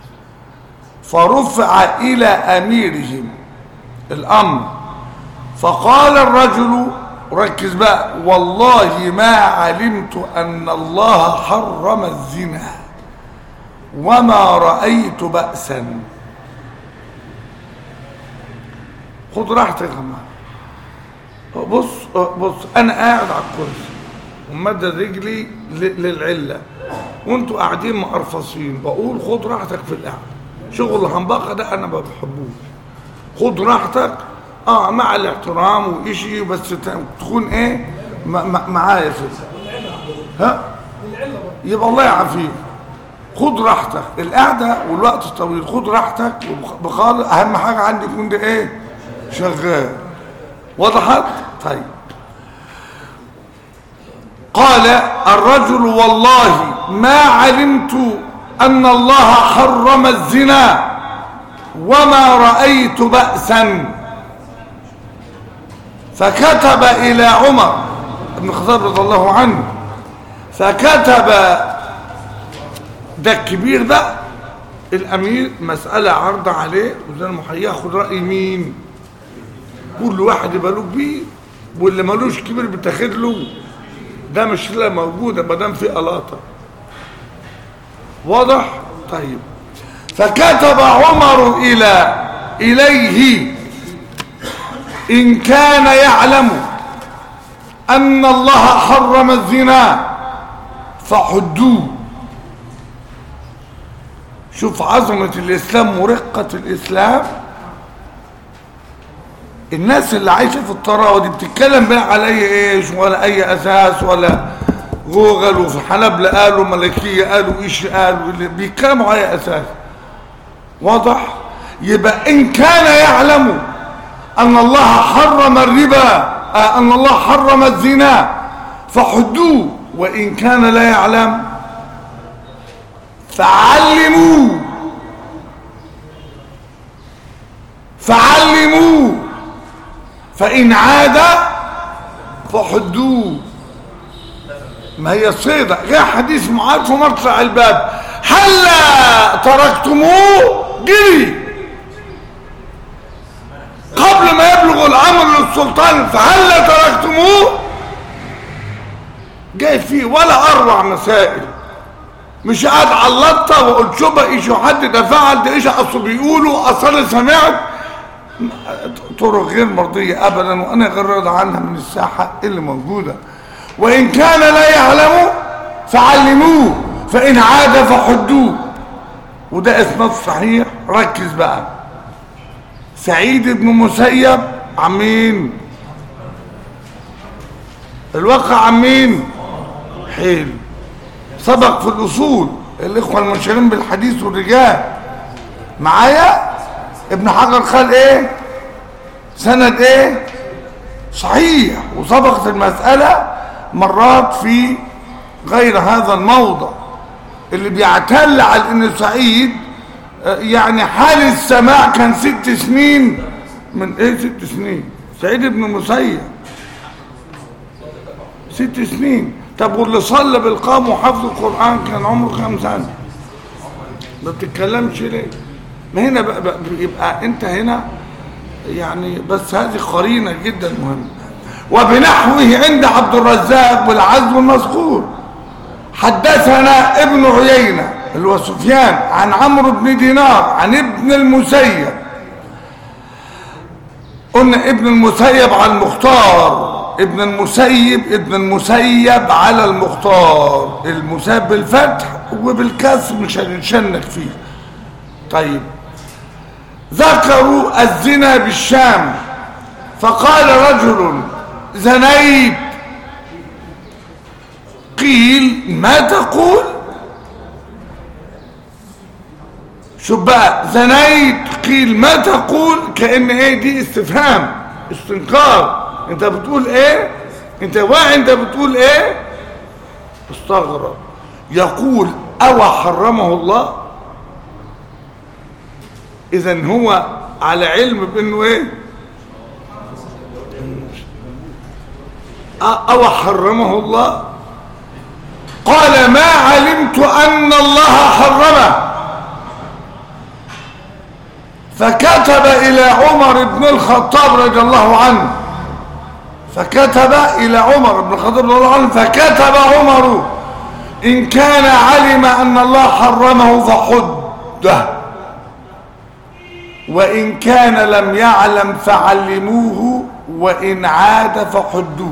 فرفع إلى أميرهم الأمر فقال الرجل ركز بقى والله ما علمت أن الله حرم الزنا وما رأيت بأسا خد راحتك يا جماعة بص بص أنا قاعد على الكرسي ومدد رجلي ل- للعلة وانتوا قاعدين مقرفصين بقول خد راحتك في القعدة شغل الهنبقة ده أنا ما بحبوش خد راحتك اه مع الاحترام وإشي بس ت- تكون ايه م- م- معايا كده ها يبقى الله يعافيك خد راحتك القعده والوقت الطويل خد راحتك وبخالص اهم حاجه عندي يكون ده ايه شغال وضحت طيب قال الرجل والله ما علمت ان الله حرم الزنا وما رايت باسا فكتب الى عمر بن الخطاب رضي الله عنه فكتب ده الكبير ده الامير مساله عرض عليه وده المحيي ياخد راي مين كل واحد يبقى له كبير واللي ملوش كبير بتاخد له ده مش لا موجوده ما دام في قلاطه واضح طيب فكتب عمر الى اليه ان كان يعلم ان الله حرم الزنا فحدوه شوف عظمة الإسلام ورقة الإسلام الناس اللي عايشة في الطراوة دي بتتكلم بقى على أي إيش ولا أي أساس ولا جوجل وفي حنبلة قالوا ملكية قالوا إيش قالوا اللي بيتكلموا على أي أساس واضح يبقى إن كان يعلم أن الله حرم الربا آه، أن الله حرم الزنا فحدوه وإن كان لا يعلم فعلموه فعلموه فإن عاد فحدوه ما هي الصيدة غير حديث معاذ في مطلع الباب هلا تركتموه جري قبل ما يبلغ الأمر للسلطان فهلا تركتموه جاي فيه ولا أروع مسائل مش قاعد على اللطه وقلت شبه ايش حد ده فعل ده ايش اصل بيقولوا اصل أنا سمعت طرق غير مرضيه ابدا وانا غير راضي عنها من الساحه اللي موجوده وان كان لا يعلم فعلموه فان عاد فحدوه وده اسناد صحيح ركز بقى سعيد بن مسيب عن مين الواقع عن مين حلو سبق في الأصول الإخوة المنشغلين بالحديث والرجال معايا ابن حجر قال ايه سند ايه صحيح وسبقت المسألة مرات في غير هذا الموضع اللي بيعتل على ان سعيد آه، يعني حال السماع كان ست سنين من ايه ست سنين سعيد بن المسيب ست سنين طب واللي صلى بالقام وحفظ القرآن كان عمره كام سنة ما بتتكلمش ليه ما هنا بقى بقى يبقى انت هنا يعني بس هذه قرينة جدا مهمة وبنحوه عند عبد الرزاق والعزم المذكور حدثنا ابن عيينة اللي هو سفيان عن عمرو بن دينار عن ابن المسيب قلنا ابن المسيب على المختار ابن المسيب ابن المسيب على المختار المسيب بالفتح وبالكسر مش هنشنك فيه طيب ذكروا الزنا بالشام فقال رجل زنيت قيل ما تقول شوف بقى زنيت قيل ما تقول كأن ايه دي استفهام استنكار انت بتقول ايه انت واعي انت بتقول ايه استغرب يقول او حرمه الله اذا هو على علم بانه ايه او حرمه الله قال ما علمت ان الله حرمه فكتب الى عمر بن الخطاب رضي الله عنه فكتب الى عمر بن الخطاب رضي الله عنه فكتب عمر ان كان علم ان الله حرمه فحده وإن كان لم يعلم فعلموه وإن عاد فحدوه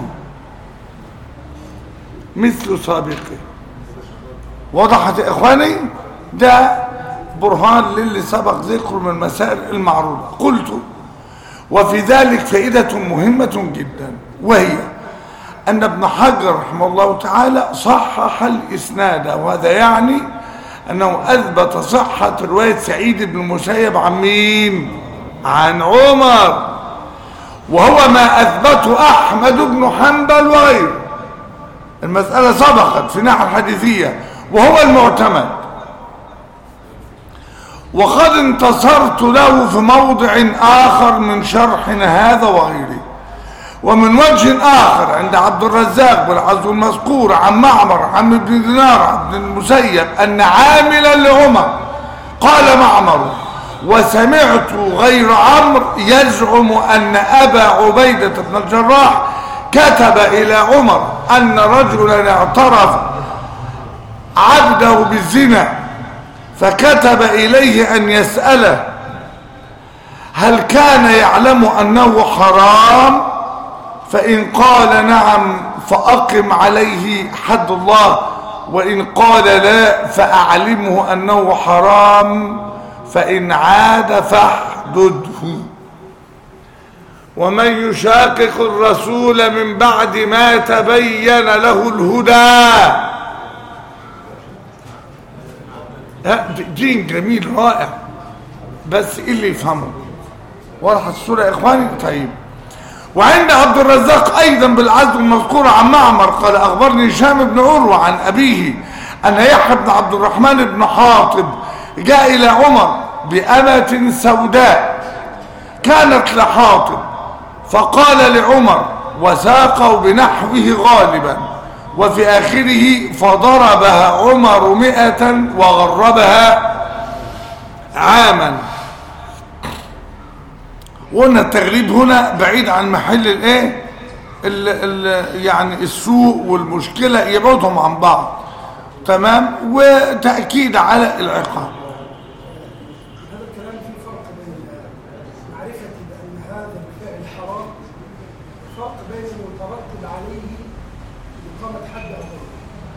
مثل سابقه وضحت يا إخواني ده برهان للي سبق ذكره من المسائل المعروضة قلت وفي ذلك فائدة مهمة جدا وهي أن ابن حجر رحمه الله تعالى صحح الإسناد وهذا يعني أنه أثبت صحة رواية سعيد بن المسيب عن مين عن عمر وهو ما أثبته أحمد بن حنبل وغيره المسألة سبقت في ناحية الحديثية وهو المعتمد وقد انتصرت له في موضع آخر من شرحنا هذا وغيره ومن وجه آخر عند عبد الرزاق بالعزو المذكور عن معمر عن ابن دينار عبد المسيب أن عاملا لعمر قال معمر وسمعت غير عمرو يزعم أن أبا عبيدة بن الجراح كتب إلى عمر أن رجلا اعترف عبده بالزنا فكتب إليه أن يسأله هل كان يعلم أنه حرام فإن قال نعم فأقم عليه حد الله وإن قال لا فأعلمه أنه حرام فإن عاد فاحدده ومن يشاقق الرسول من بعد ما تبين له الهدى دين جميل رائع بس إيه اللي يفهمه وضحت الصورة يا إخواني طيب وعند عبد الرزاق أيضا بالعزم المذكور عن معمر قال أخبرني هشام بن عروة عن أبيه أن يحيى بن عبد الرحمن بن حاطب جاء إلى عمر بأمة سوداء كانت لحاطب فقال لعمر وساقوا بنحوه غالبا وفي آخره فضربها عمر مئة وغربها عاما وقلنا التغريب هنا بعيد عن محل الايه ال ال يعني السوء والمشكلة يبعدهم عن بعض تمام وتأكيد على العقاب هذا الكلام فيه فرق بين معرفة بأن هذا الفعل حرام فرق بين المترتب عليه إقامة حد أو غيره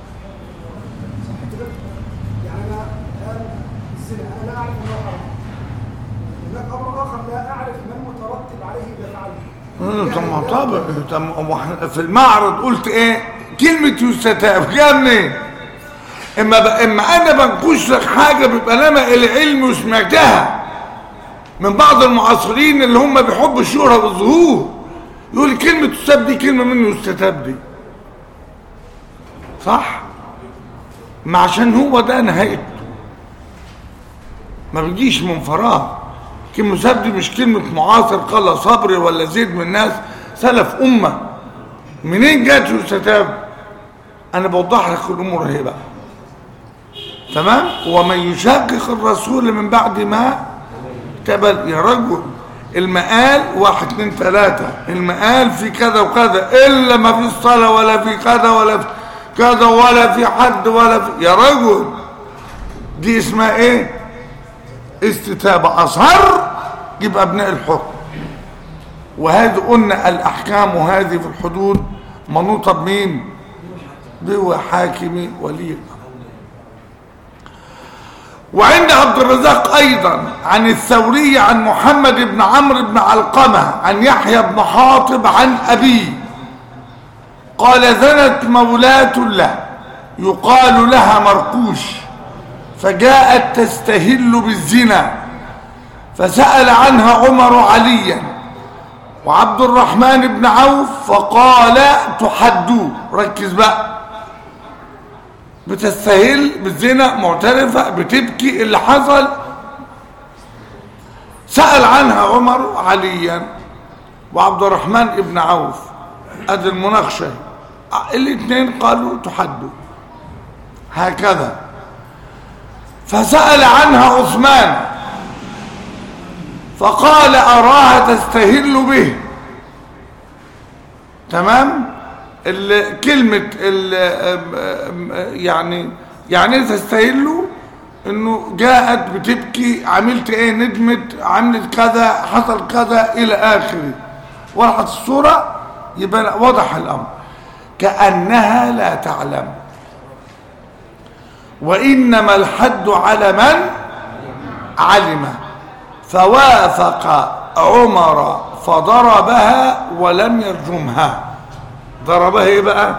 صح كده؟ يعني أنا الآن الزنا أنا أعرف أنه حرام هناك أمر آخر لا أعرف ما المترتب عليه إذا فعلته مم، طب ما طبعا طب وإحنا في المعرض قلت ايه كلمة يستتاب جايه منين اما ب... اما انا بنقش لك حاجه بيبقى انا العلم وسمعتها من بعض المعاصرين اللي هم بيحبوا الشهره والظهور يقول لي كلمه تستاب دي كلمه منه يستتاب دي صح ما عشان هو ده نهايته ما بيجيش من فراغ كلمة سلف دي مش كلمة معاصر قال صبري ولا زيد من الناس سلف أمة منين جات يستتاب أنا بوضح لك الأمور اهي بقى تمام ومن يشاقق الرسول من بعد ما تبل يا رجل المقال واحد اتنين تلاتة المقال في كذا وكذا إلا ما في الصلاة ولا في كذا ولا في كذا ولا في حد ولا في يا رجل دي اسمها ايه استتابة أصهر يبقى ابناء الحكم وهذه قلنا الأحكام هذه في الحدود منوطة بمين بحاكم ولي الأمر وعند عبد الرزاق أيضا عن الثوري عن محمد بن عمرو بن علقمة عن يحيى بن حاطب عن أبيه قال زنت مولاة له يقال لها مرقوش فجاءت تستهل بالزنا فسأل عنها عمر عليا وعبد الرحمن بن عوف فقال تحدوه ركز بقى بتستهل بالزنا معترفة بتبكي اللي حصل سأل عنها عمر عليا وعبد الرحمن بن عوف ادي المناقشة الاثنين قالوا تحدوا هكذا فسأل عنها عثمان فقال أراها تستهل به تمام ال- كلمة ال- يعني يعني ايه تستهل انه جاءت بتبكي عملت ايه ندمت عملت كذا حصل كذا الى اخره وضحت الصورة يبقى وضح الامر كأنها لا تعلم وإنما الحد على من علم فوافق عمر فضربها ولم يرجمها ضربها ايه بقى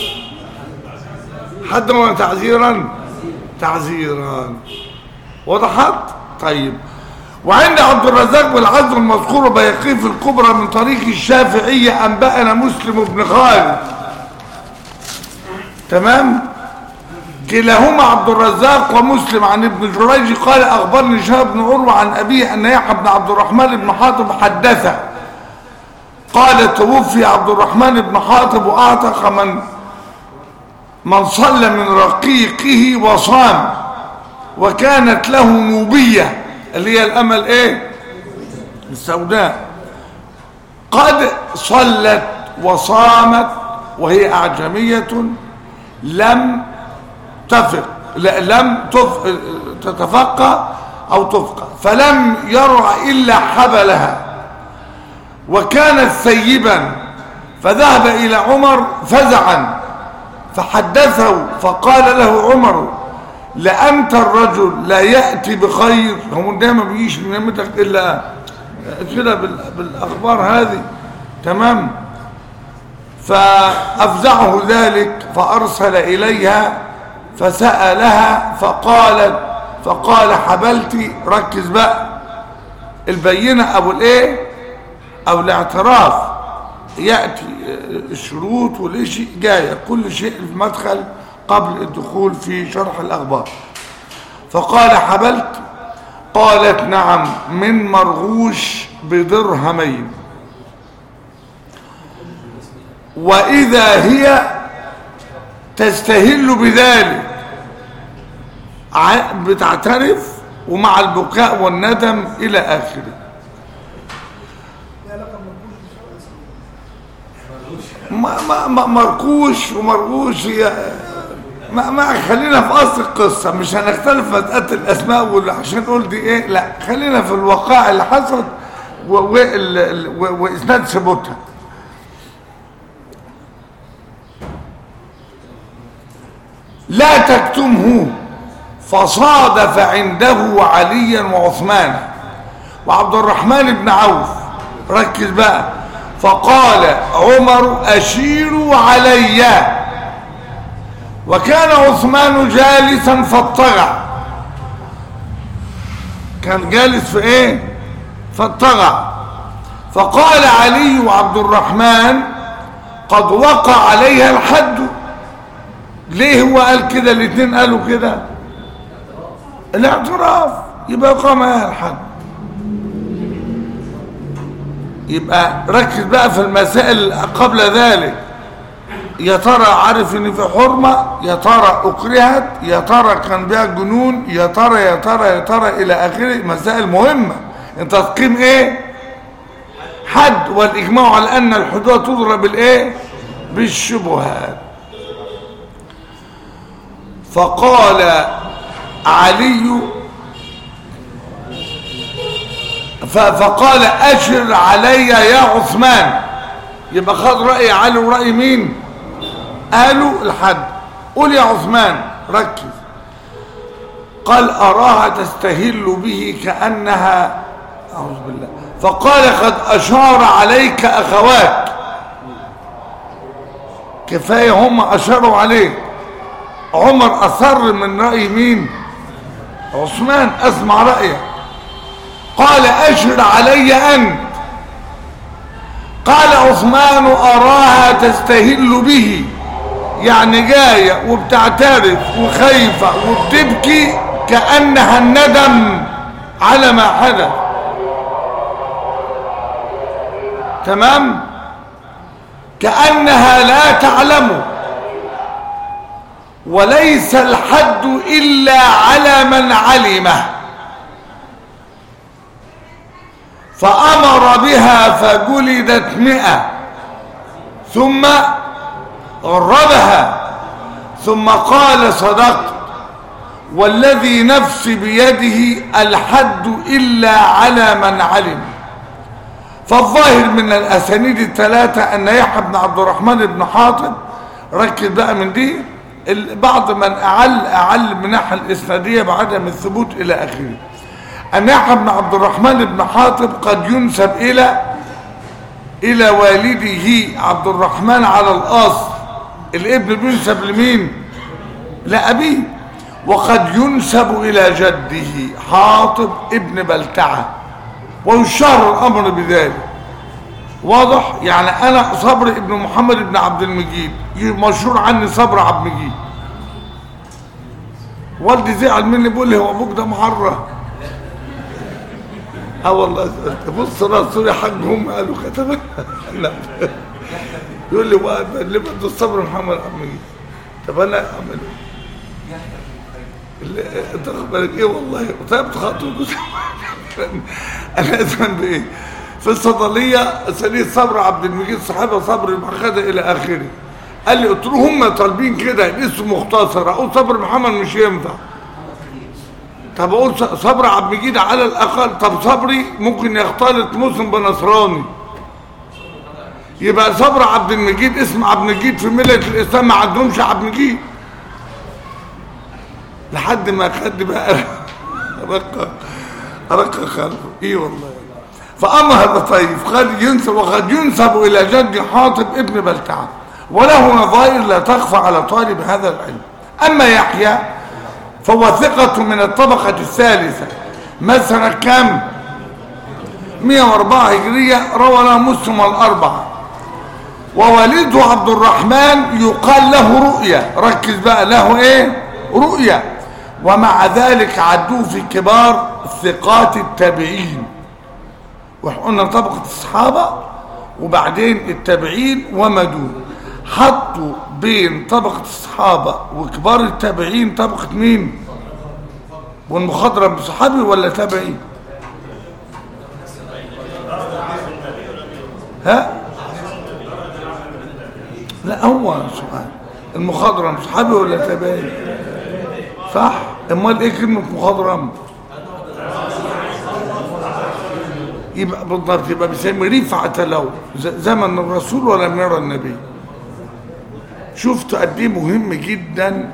حد ولا تعزيرا تعزيرا وضحت طيب وعند عبد الرزاق والعزم المذكور بيقي في الكبرى من طريق الشافعية أنبأنا مسلم بن خالد تمام كلاهما عبد الرزاق ومسلم عن ابن جريج قال أخبرني شهاب بن عروة عن أبيه أن يحيى بن عبد الرحمن بن حاطب حدثه قال توفي عبد الرحمن بن حاطب وأعتق من من صلى من رقيقه وصام وكانت له نوبية اللي هي الأمل إيه السوداء قد صلت وصامت وهي أعجمية لم تفق لا لم تف... تتفقه أو تفقه فلم يرع إلا حبلها وكانت ثيبا فذهب إلى عمر فزعا فحدثه فقال له عمر لأنت الرجل لا يأتي بخير هو دايما بيجيش من يمتك إلا كده بال- بالأخبار هذه تمام فأفزعه ذلك فأرسل إليها فسألها فقالت فقال حبلتي ركز بقى البينة أو الإيه أو الاعتراف يأتي الشروط والإشي جاية كل شيء في المدخل قبل الدخول في شرح الأخبار فقال حبلت قالت نعم من مرغوش بدرهمين وإذا هي تستهل بذلك ع- بتعترف ومع البكاء والندم إلى آخره لا لقب مقبول ما ما ما مركوش ومرغوش هي ما ما خلينا في اصل القصه مش هنختلف في مساله الاسماء وال- عشان نقول دي ايه لا خلينا في الوقائع اللي حصلت و- وال- ال- و- واسناد ثبوتها لا تكتمه فصادف عنده عليا وعثمان وعبد الرحمن بن عوف ركز بقى فقال عمر أشيروا علي وكان عثمان جالسا فاطغى كان جالس في ايه فاطغى فقال علي وعبد الرحمن قد وقع عليها الحد ليه هو قال كده الاثنين قالوا كده الاعتراف يبقى قام عليها الحد يبقى ركز بقى في المسائل قبل ذلك يا ترى عارف ان في حرمة يا ترى اكرهت يا ترى كان بها جنون يا ترى يا ترى يا ترى الى اخره مسائل مهمة انت تقيم ايه حد والاجماع على ان الحدود تضرب بالايه بالشبهات فقال علي ف- فقال اشر علي يا عثمان يبقى خد رأي علي ورأي مين قالوا الحد قول يا عثمان ركز قال أراها تستهل به كأنها أعوذ بالله فقال قد أشار عليك أخوات كفاية هم أشاروا عليك عمر أصر من رأي مين عثمان أسمع رأيه قال أشر علي أنت قال عثمان أراها تستهل به يعني جاية وبتعترف وخايفة وبتبكي كأنها الندم على ما حدث تمام كأنها لا تعلم وليس الحد إلا على من علمه فأمر بها فجلدت مئة ثم غربها ثم قال صدقت والذي نفسي بيده الحد إلا على من علم فالظاهر من الأسانيد الثلاثة أن يحيى بن عبد الرحمن بن حاطب ركز بقى من دي ال- بعض من أعل أعل من ناحية الإسنادية بعدم الثبوت إلى آخره أن يحيى بن عبد الرحمن بن حاطب قد ينسب إلى إلى والده عبد الرحمن على الأصل الابن بينسب لمين لأبيه وقد ينسب إلى جده حاطب ابن بلتعة ويشار الأمر بذلك واضح يعني أنا صبر ابن محمد بن عبد المجيد مشهور عني صبر عبد المجيد والدي زعل مني بيقول لي هو ابوك ده محرة اه والله بص راسه يا حاج هم قالوا كتبت لا يقول لي بقى اللي بده الصبر محمد عبد المجيد طب انا اعمل ايه؟ اللي- انت واخد بالك ايه والله طيب خاطر انا اذن بايه في الصيدليه سليل صبر عبد المجيد صاحبها صبر المخدة الى اخره قال لي قلت له هم طالبين كده الاسم مختصر اقول صبر محمد مش ينفع طب اقول ص- صبر عبد المجيد على الاقل طب صبري ممكن يختلط مسلم بنصراني يبقى صبر عبد المجيد اسم عبد المجيد في ملة الاسلام ما عندهمش عبد المجيد لحد ما خد بقى رقة رقة خلفه ايه والله فأما هذا طيب قد ينسب وقد ينسب إلى جد حاطب ابن بلتعة وله نظائر لا تخفى على طالب هذا العلم أما يحيى فهو ثقة من الطبقة الثالثة مثلا كم 104 هجرية روى له مسلم الأربعة ووالده عبد الرحمن يقال له رؤيا ركز بقى له ايه رؤيا ومع ذلك عدوه في كبار ثقات التابعين وقلنا طبقة الصحابة وبعدين التابعين وما دون حطوا بين طبقة الصحابة وكبار التابعين طبقة مين والمخضرم صحابي ولا تابعي ها لا هو سؤال المخضرم صحابي ولا تابعي صح امال ايه كلمه مخضرم يبقى بالضبط يبقى بيسمي رفعة له ز- زمن الرسول ولم يرى النبي شفت قد ايه مهم جدا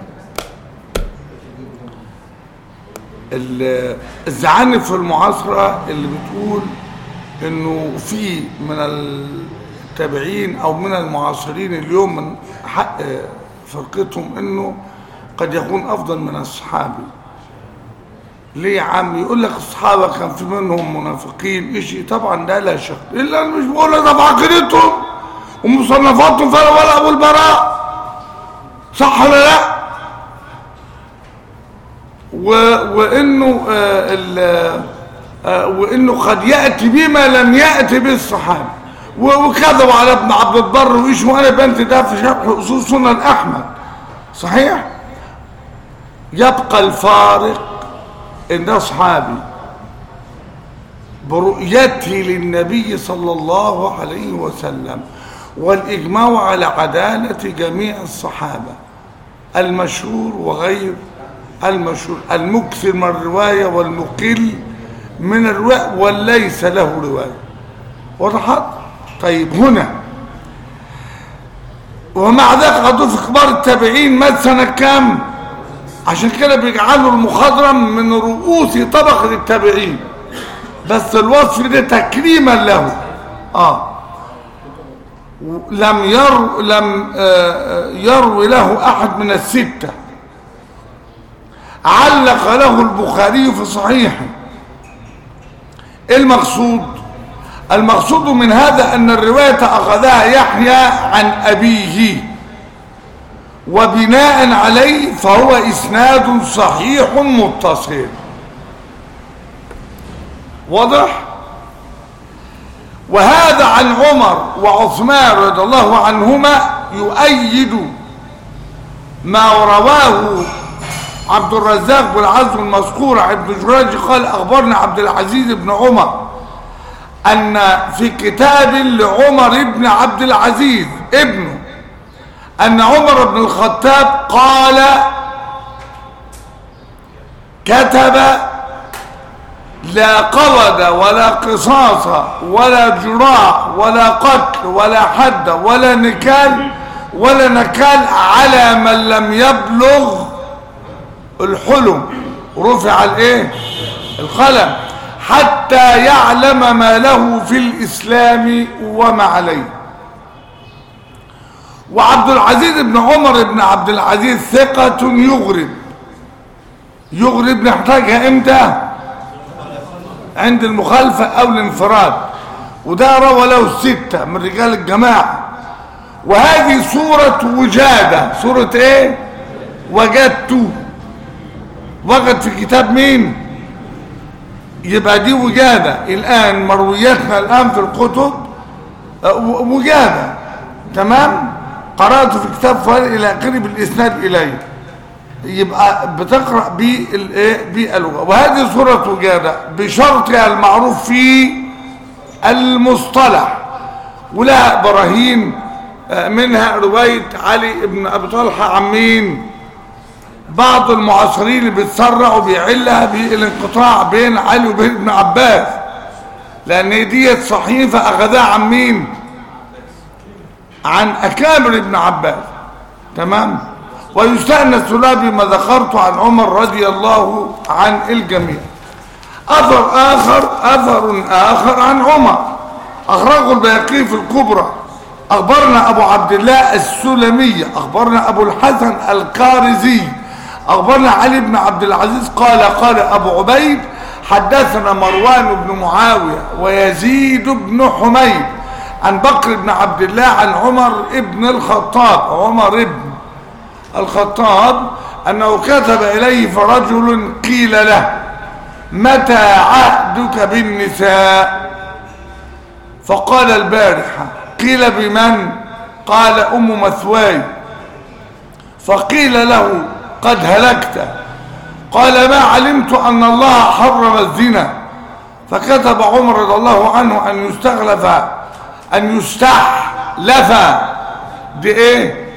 ال- الزعانف المعاصرة اللي بتقول انه في من التابعين او من المعاصرين اليوم من حق فرقتهم انه قد يكون افضل من الصحابي ليه يا عم يقول لك الصحابة كان في منهم منافقين اشي طبعا ده لا شك الا انا مش بقول لك ده في عقيدتهم ومصنفاتهم فلا ولا ابو البراء صح ولا لا و... وانه آه ال... آه، وانه قد ياتي بما لم ياتي به الصحابه و- وكذبوا على ابن عبد البر وايش وانا بنت ده في شرح اصول سنن احمد صحيح يبقى الفارق ان ده اصحابي برؤيته للنبي صلى الله عليه وسلم والإجماع على عدالة جميع الصحابة المشهور وغير المشهور المكثر من الرواية والمقل من الرواية وليس له رواية وضحت طيب هنا ومع ذلك أضيف كبار التابعين مات سنة كام عشان كده بيجعلوا المخضرم من رؤوس طبقة التابعين بس الوصف ده تكريما له اه لم ير لم آه، يروي له احد من السته علق له البخاري في صحيحه إيه المقصود المقصود من هذا ان الروايه اخذها يحيى عن ابيه وبناء عليه فهو اسناد صحيح متصل واضح وهذا عن عمر وعثمان رضي الله عنهما يؤيد ما رواه عبد الرزاق بالعزم المذكور عن ابن جريج قال اخبرنا عبد العزيز بن عمر ان في كتاب لعمر بن عبد العزيز ابنه ان عمر بن الخطاب قال كتب لا قود ولا قصاص ولا جراح ولا قتل ولا حد ولا نكال ولا نكال على من لم يبلغ الحلم رفع الايه القلم حتى يعلم ما له في الاسلام وما عليه وعبد العزيز بن عمر بن عبد العزيز ثقة يغرب يغرب نحتاجها امتى عند المخالفة او الانفراد وده روى له الستة من رجال الجماعة وهذه صورة وجادة صورة ايه وجدت وجد في كتاب مين يبقى دي وجادة الان مروياتنا الان في الكتب آه، و- وجادة تمام قرأت في كتاب فارق الى اخره بالاسناد اليه يبقى بتقرأ بالايه باللغة وهذه صورة وجادة بشرطها المعروف في المصطلح ولها براهين آه، منها رواية علي بن أبي طلحة عن مين بعض المعاصرين اللي بيتسرعوا بيعلها بالانقطاع بين علي وبين ابن عباس لأن ديت صحيفة أخذها عن مين عن أكابر ابن عباس تمام ويستأنس له بما ذكرت عن عمر رضي الله عن الجميع أثر آخر أثر آخر عن عمر أخرجه البيقي في الكبرى أخبرنا أبو عبد الله السلمي أخبرنا أبو الحسن الكارزي أخبرنا علي بن عبد العزيز قال قال أبو عبيد حدثنا مروان بن معاوية ويزيد بن حميد عن بكر بن عبد الله عن عمر ابن الخطاب عمر ابن الخطاب أنه كتب إليه فرجل قيل له متى عهدك بالنساء فقال البارحة قيل بمن قال أم مثواي فقيل له قد هلكت قال ما علمت أن الله حرم الزنا فكتب عمر رضي الله عنه أن يستغلف أن يستحلف دي ايه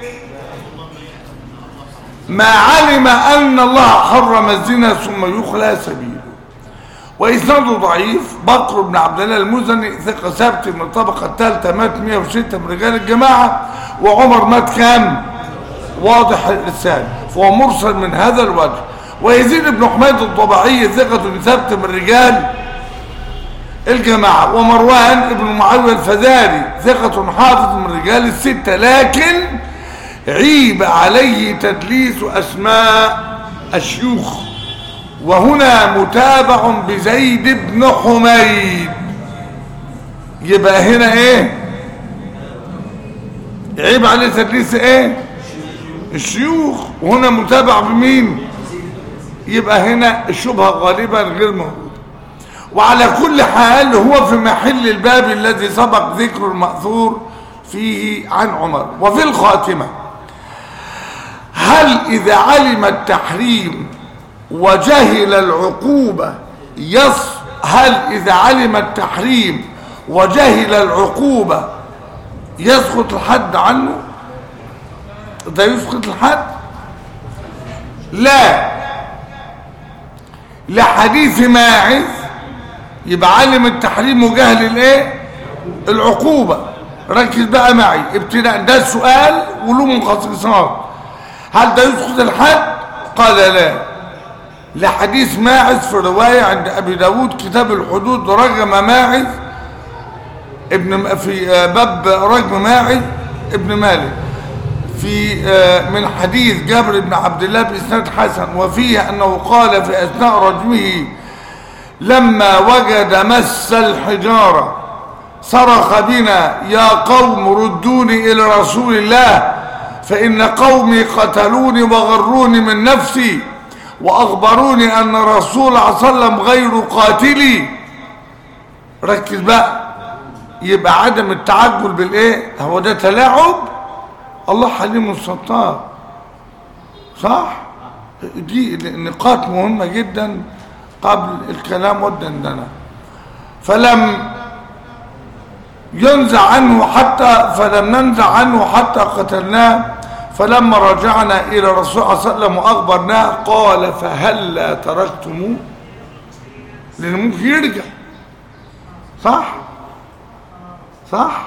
ما علم أن الله حرم الزنا ثم يخلى سبيله وإسناده ضعيف بكر بن عبد الله المزني ثقة ثابت من الطبقة الثالثة مات 106 من رجال الجماعة وعمر مات كام؟ واضح الإرسال فهو مرسل من هذا الوجه ويزيد بن حميد الضبعي ثقة ثابت من رجال الجماعة ومروان بن معاوية الفزاري ثقة حافظ من رجال الستة لكن عيب عليه تدليس أسماء الشيوخ وهنا متابع بزيد بن حميد يبقى هنا ايه عيب عليه تدليس ايه الشيوخ وهنا متابع بمين يبقى هنا الشبهة غالبا غير موجودة وعلى كل حال هو في محل الباب الذي سبق ذكر المأثور فيه عن عمر وفي الخاتمة هل إذا علم التحريم وجهل العقوبة يص هل إذا علم التحريم وجهل العقوبة يسقط الحد عنه ده يسقط الحد لا لحديث ماعز يبقى علم التحريم وجهل الايه العقوبة ركز بقى معي ابتداء ده السؤال وله مخصصات هل ده يسقط الحد قال لا لحديث ماعز في رواية عند أبي داود كتاب الحدود رجم ماعز ابن في باب رجم ماعز ابن مالك في من حديث جابر بن عبد الله بإسناد حسن وفيه أنه قال في أثناء رجمه لما وجد مس الحجارة صرخ بنا يا قوم ردوني إلى رسول الله فإن قومي قتلوني وغروني من نفسي وأخبروني أن الرسول صلى الله عليه وسلم غير قاتلي ركز بقى يبقى عدم التعجل بالإيه هو ده تلاعب الله حليم ستار صح دي نقاط مهمة جدا قبل الكلام والدندنة فلم ينزع عنه حتى فلم ننزع عنه حتى قتلناه فلما رجعنا إلى الرسول صلى الله عليه وسلم وأخبرناه قال فهلا تركتموه لأنه ممكن يرجع صح صح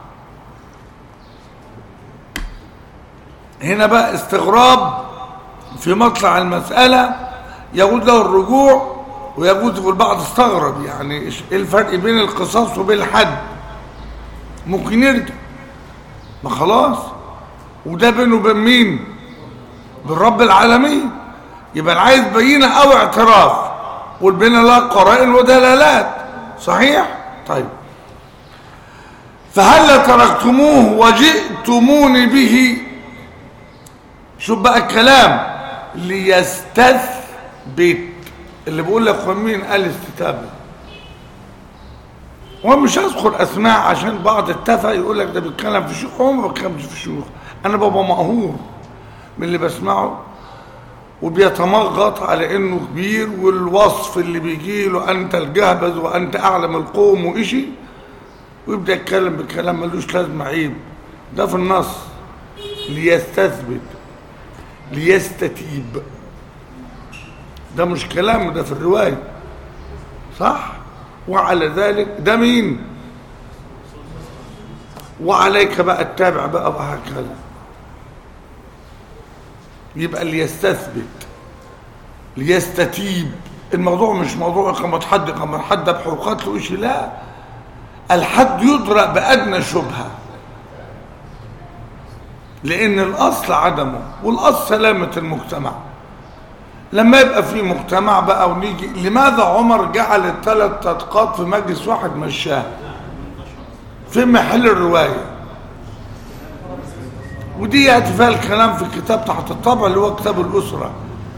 هنا بقى استغراب في مطلع المسألة يجوز له الرجوع ويجوز في البعض استغرب يعني ايه الفرق بين القصاص وبين الحد ممكن يرجع ما خلاص وده بينه وبين مين بالرب العالمين يبقى انا عايز بينه او اعتراف والبينه لها قرائن ودلالات صحيح طيب فهل تركتموه وجئتموني به شوف بقى الكلام ليستثبت اللي بيقول لك مين قال استتابه ومش هذكر اسماء عشان بعض اتفق يقول لك ده بيتكلم في شيوخ هو ما بيتكلمش في شيوخ انا بابا مقهور من اللي بسمعه وبيتمغط على انه كبير والوصف اللي بيجي له انت الجهبذ وانت اعلم القوم وإشي ويبدا يتكلم بكلام ملوش لازمه عيب ده في النص ليستثبت ليستتيب ده مش كلام ده في الروايه صح وعلى ذلك ده مين وعليك بقى التابع بقى وهكذا يبقى ليستثبت ليستتيب الموضوع مش موضوع اقامه حد اقامه حد بحقوقات له شيء لا الحد يدرأ بأدنى شبهة لأن الأصل عدمه والأصل سلامة المجتمع لما يبقى في مجتمع بقى ونيجي لماذا عمر جعل الثلاث تدقات في مجلس واحد مشاه في محل الرواية ودي يأتي فيها الكلام في الكتاب تحت الطبع اللي هو كتاب الأسرة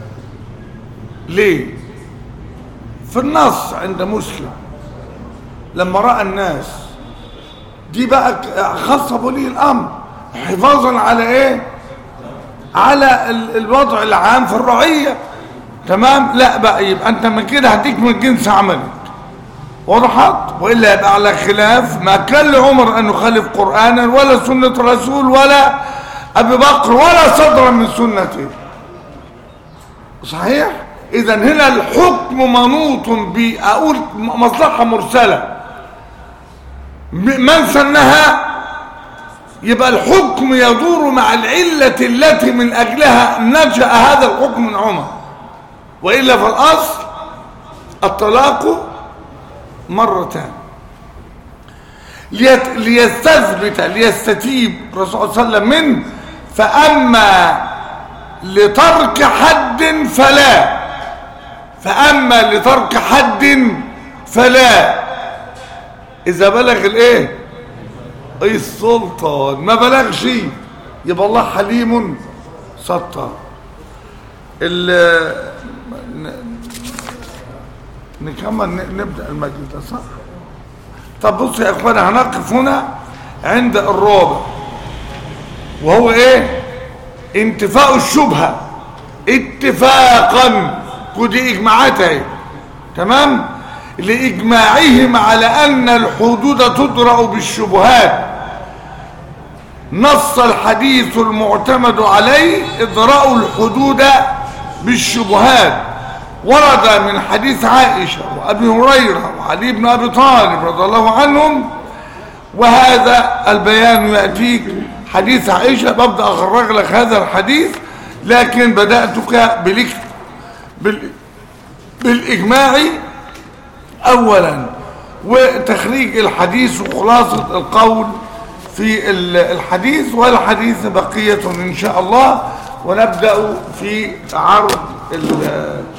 ليه في النص عند مسلم لما رأى الناس دي بقى خاصة بولي الأمر حفاظا على ايه على الوضع العام في الرعية تمام لا بقى يبقى انت من كده هديك من جنس عملك وضحت والا يبقى على خلاف ما كان لعمر ان يخالف قرانا ولا سنه رسول ولا ابي بكر ولا صدرا من سنته صحيح اذا هنا الحكم منوط باقول مصلحه مرسله من سنها يبقى الحكم يدور مع العله التي من اجلها نجا هذا الحكم من عمر والا فالاصل الطلاق مرتان ليت ليستثبت ليستتيب الرسول صلى الله عليه وسلم منه فأما لترك حد فلا فأما لترك حد فلا إذا بلغ الإيه أي السلطان ما بلغش يبقى الله حليم ستار نكمل ن- نبدأ المجلس ده صح طب بصوا يا اخوانا هنقف هنا عند الرابع وهو ايه انتفاء الشبهة اتفاقا ودي اجماعات اهي تمام لاجماعهم على ان الحدود تدرأ بالشبهات نص الحديث المعتمد عليه إضراء الحدود بالشبهات ورد من حديث عائشة وأبي هريرة وعلي بن أبي طالب رضي الله عنهم وهذا البيان يأتيك حديث عائشة ببدأ أخرج لك هذا الحديث لكن بدأتك بالك بال بالإجماع أولا وتخريج الحديث وخلاصة القول في ال- الحديث والحديث بقية إن شاء الله ونبدأ في عرض ال-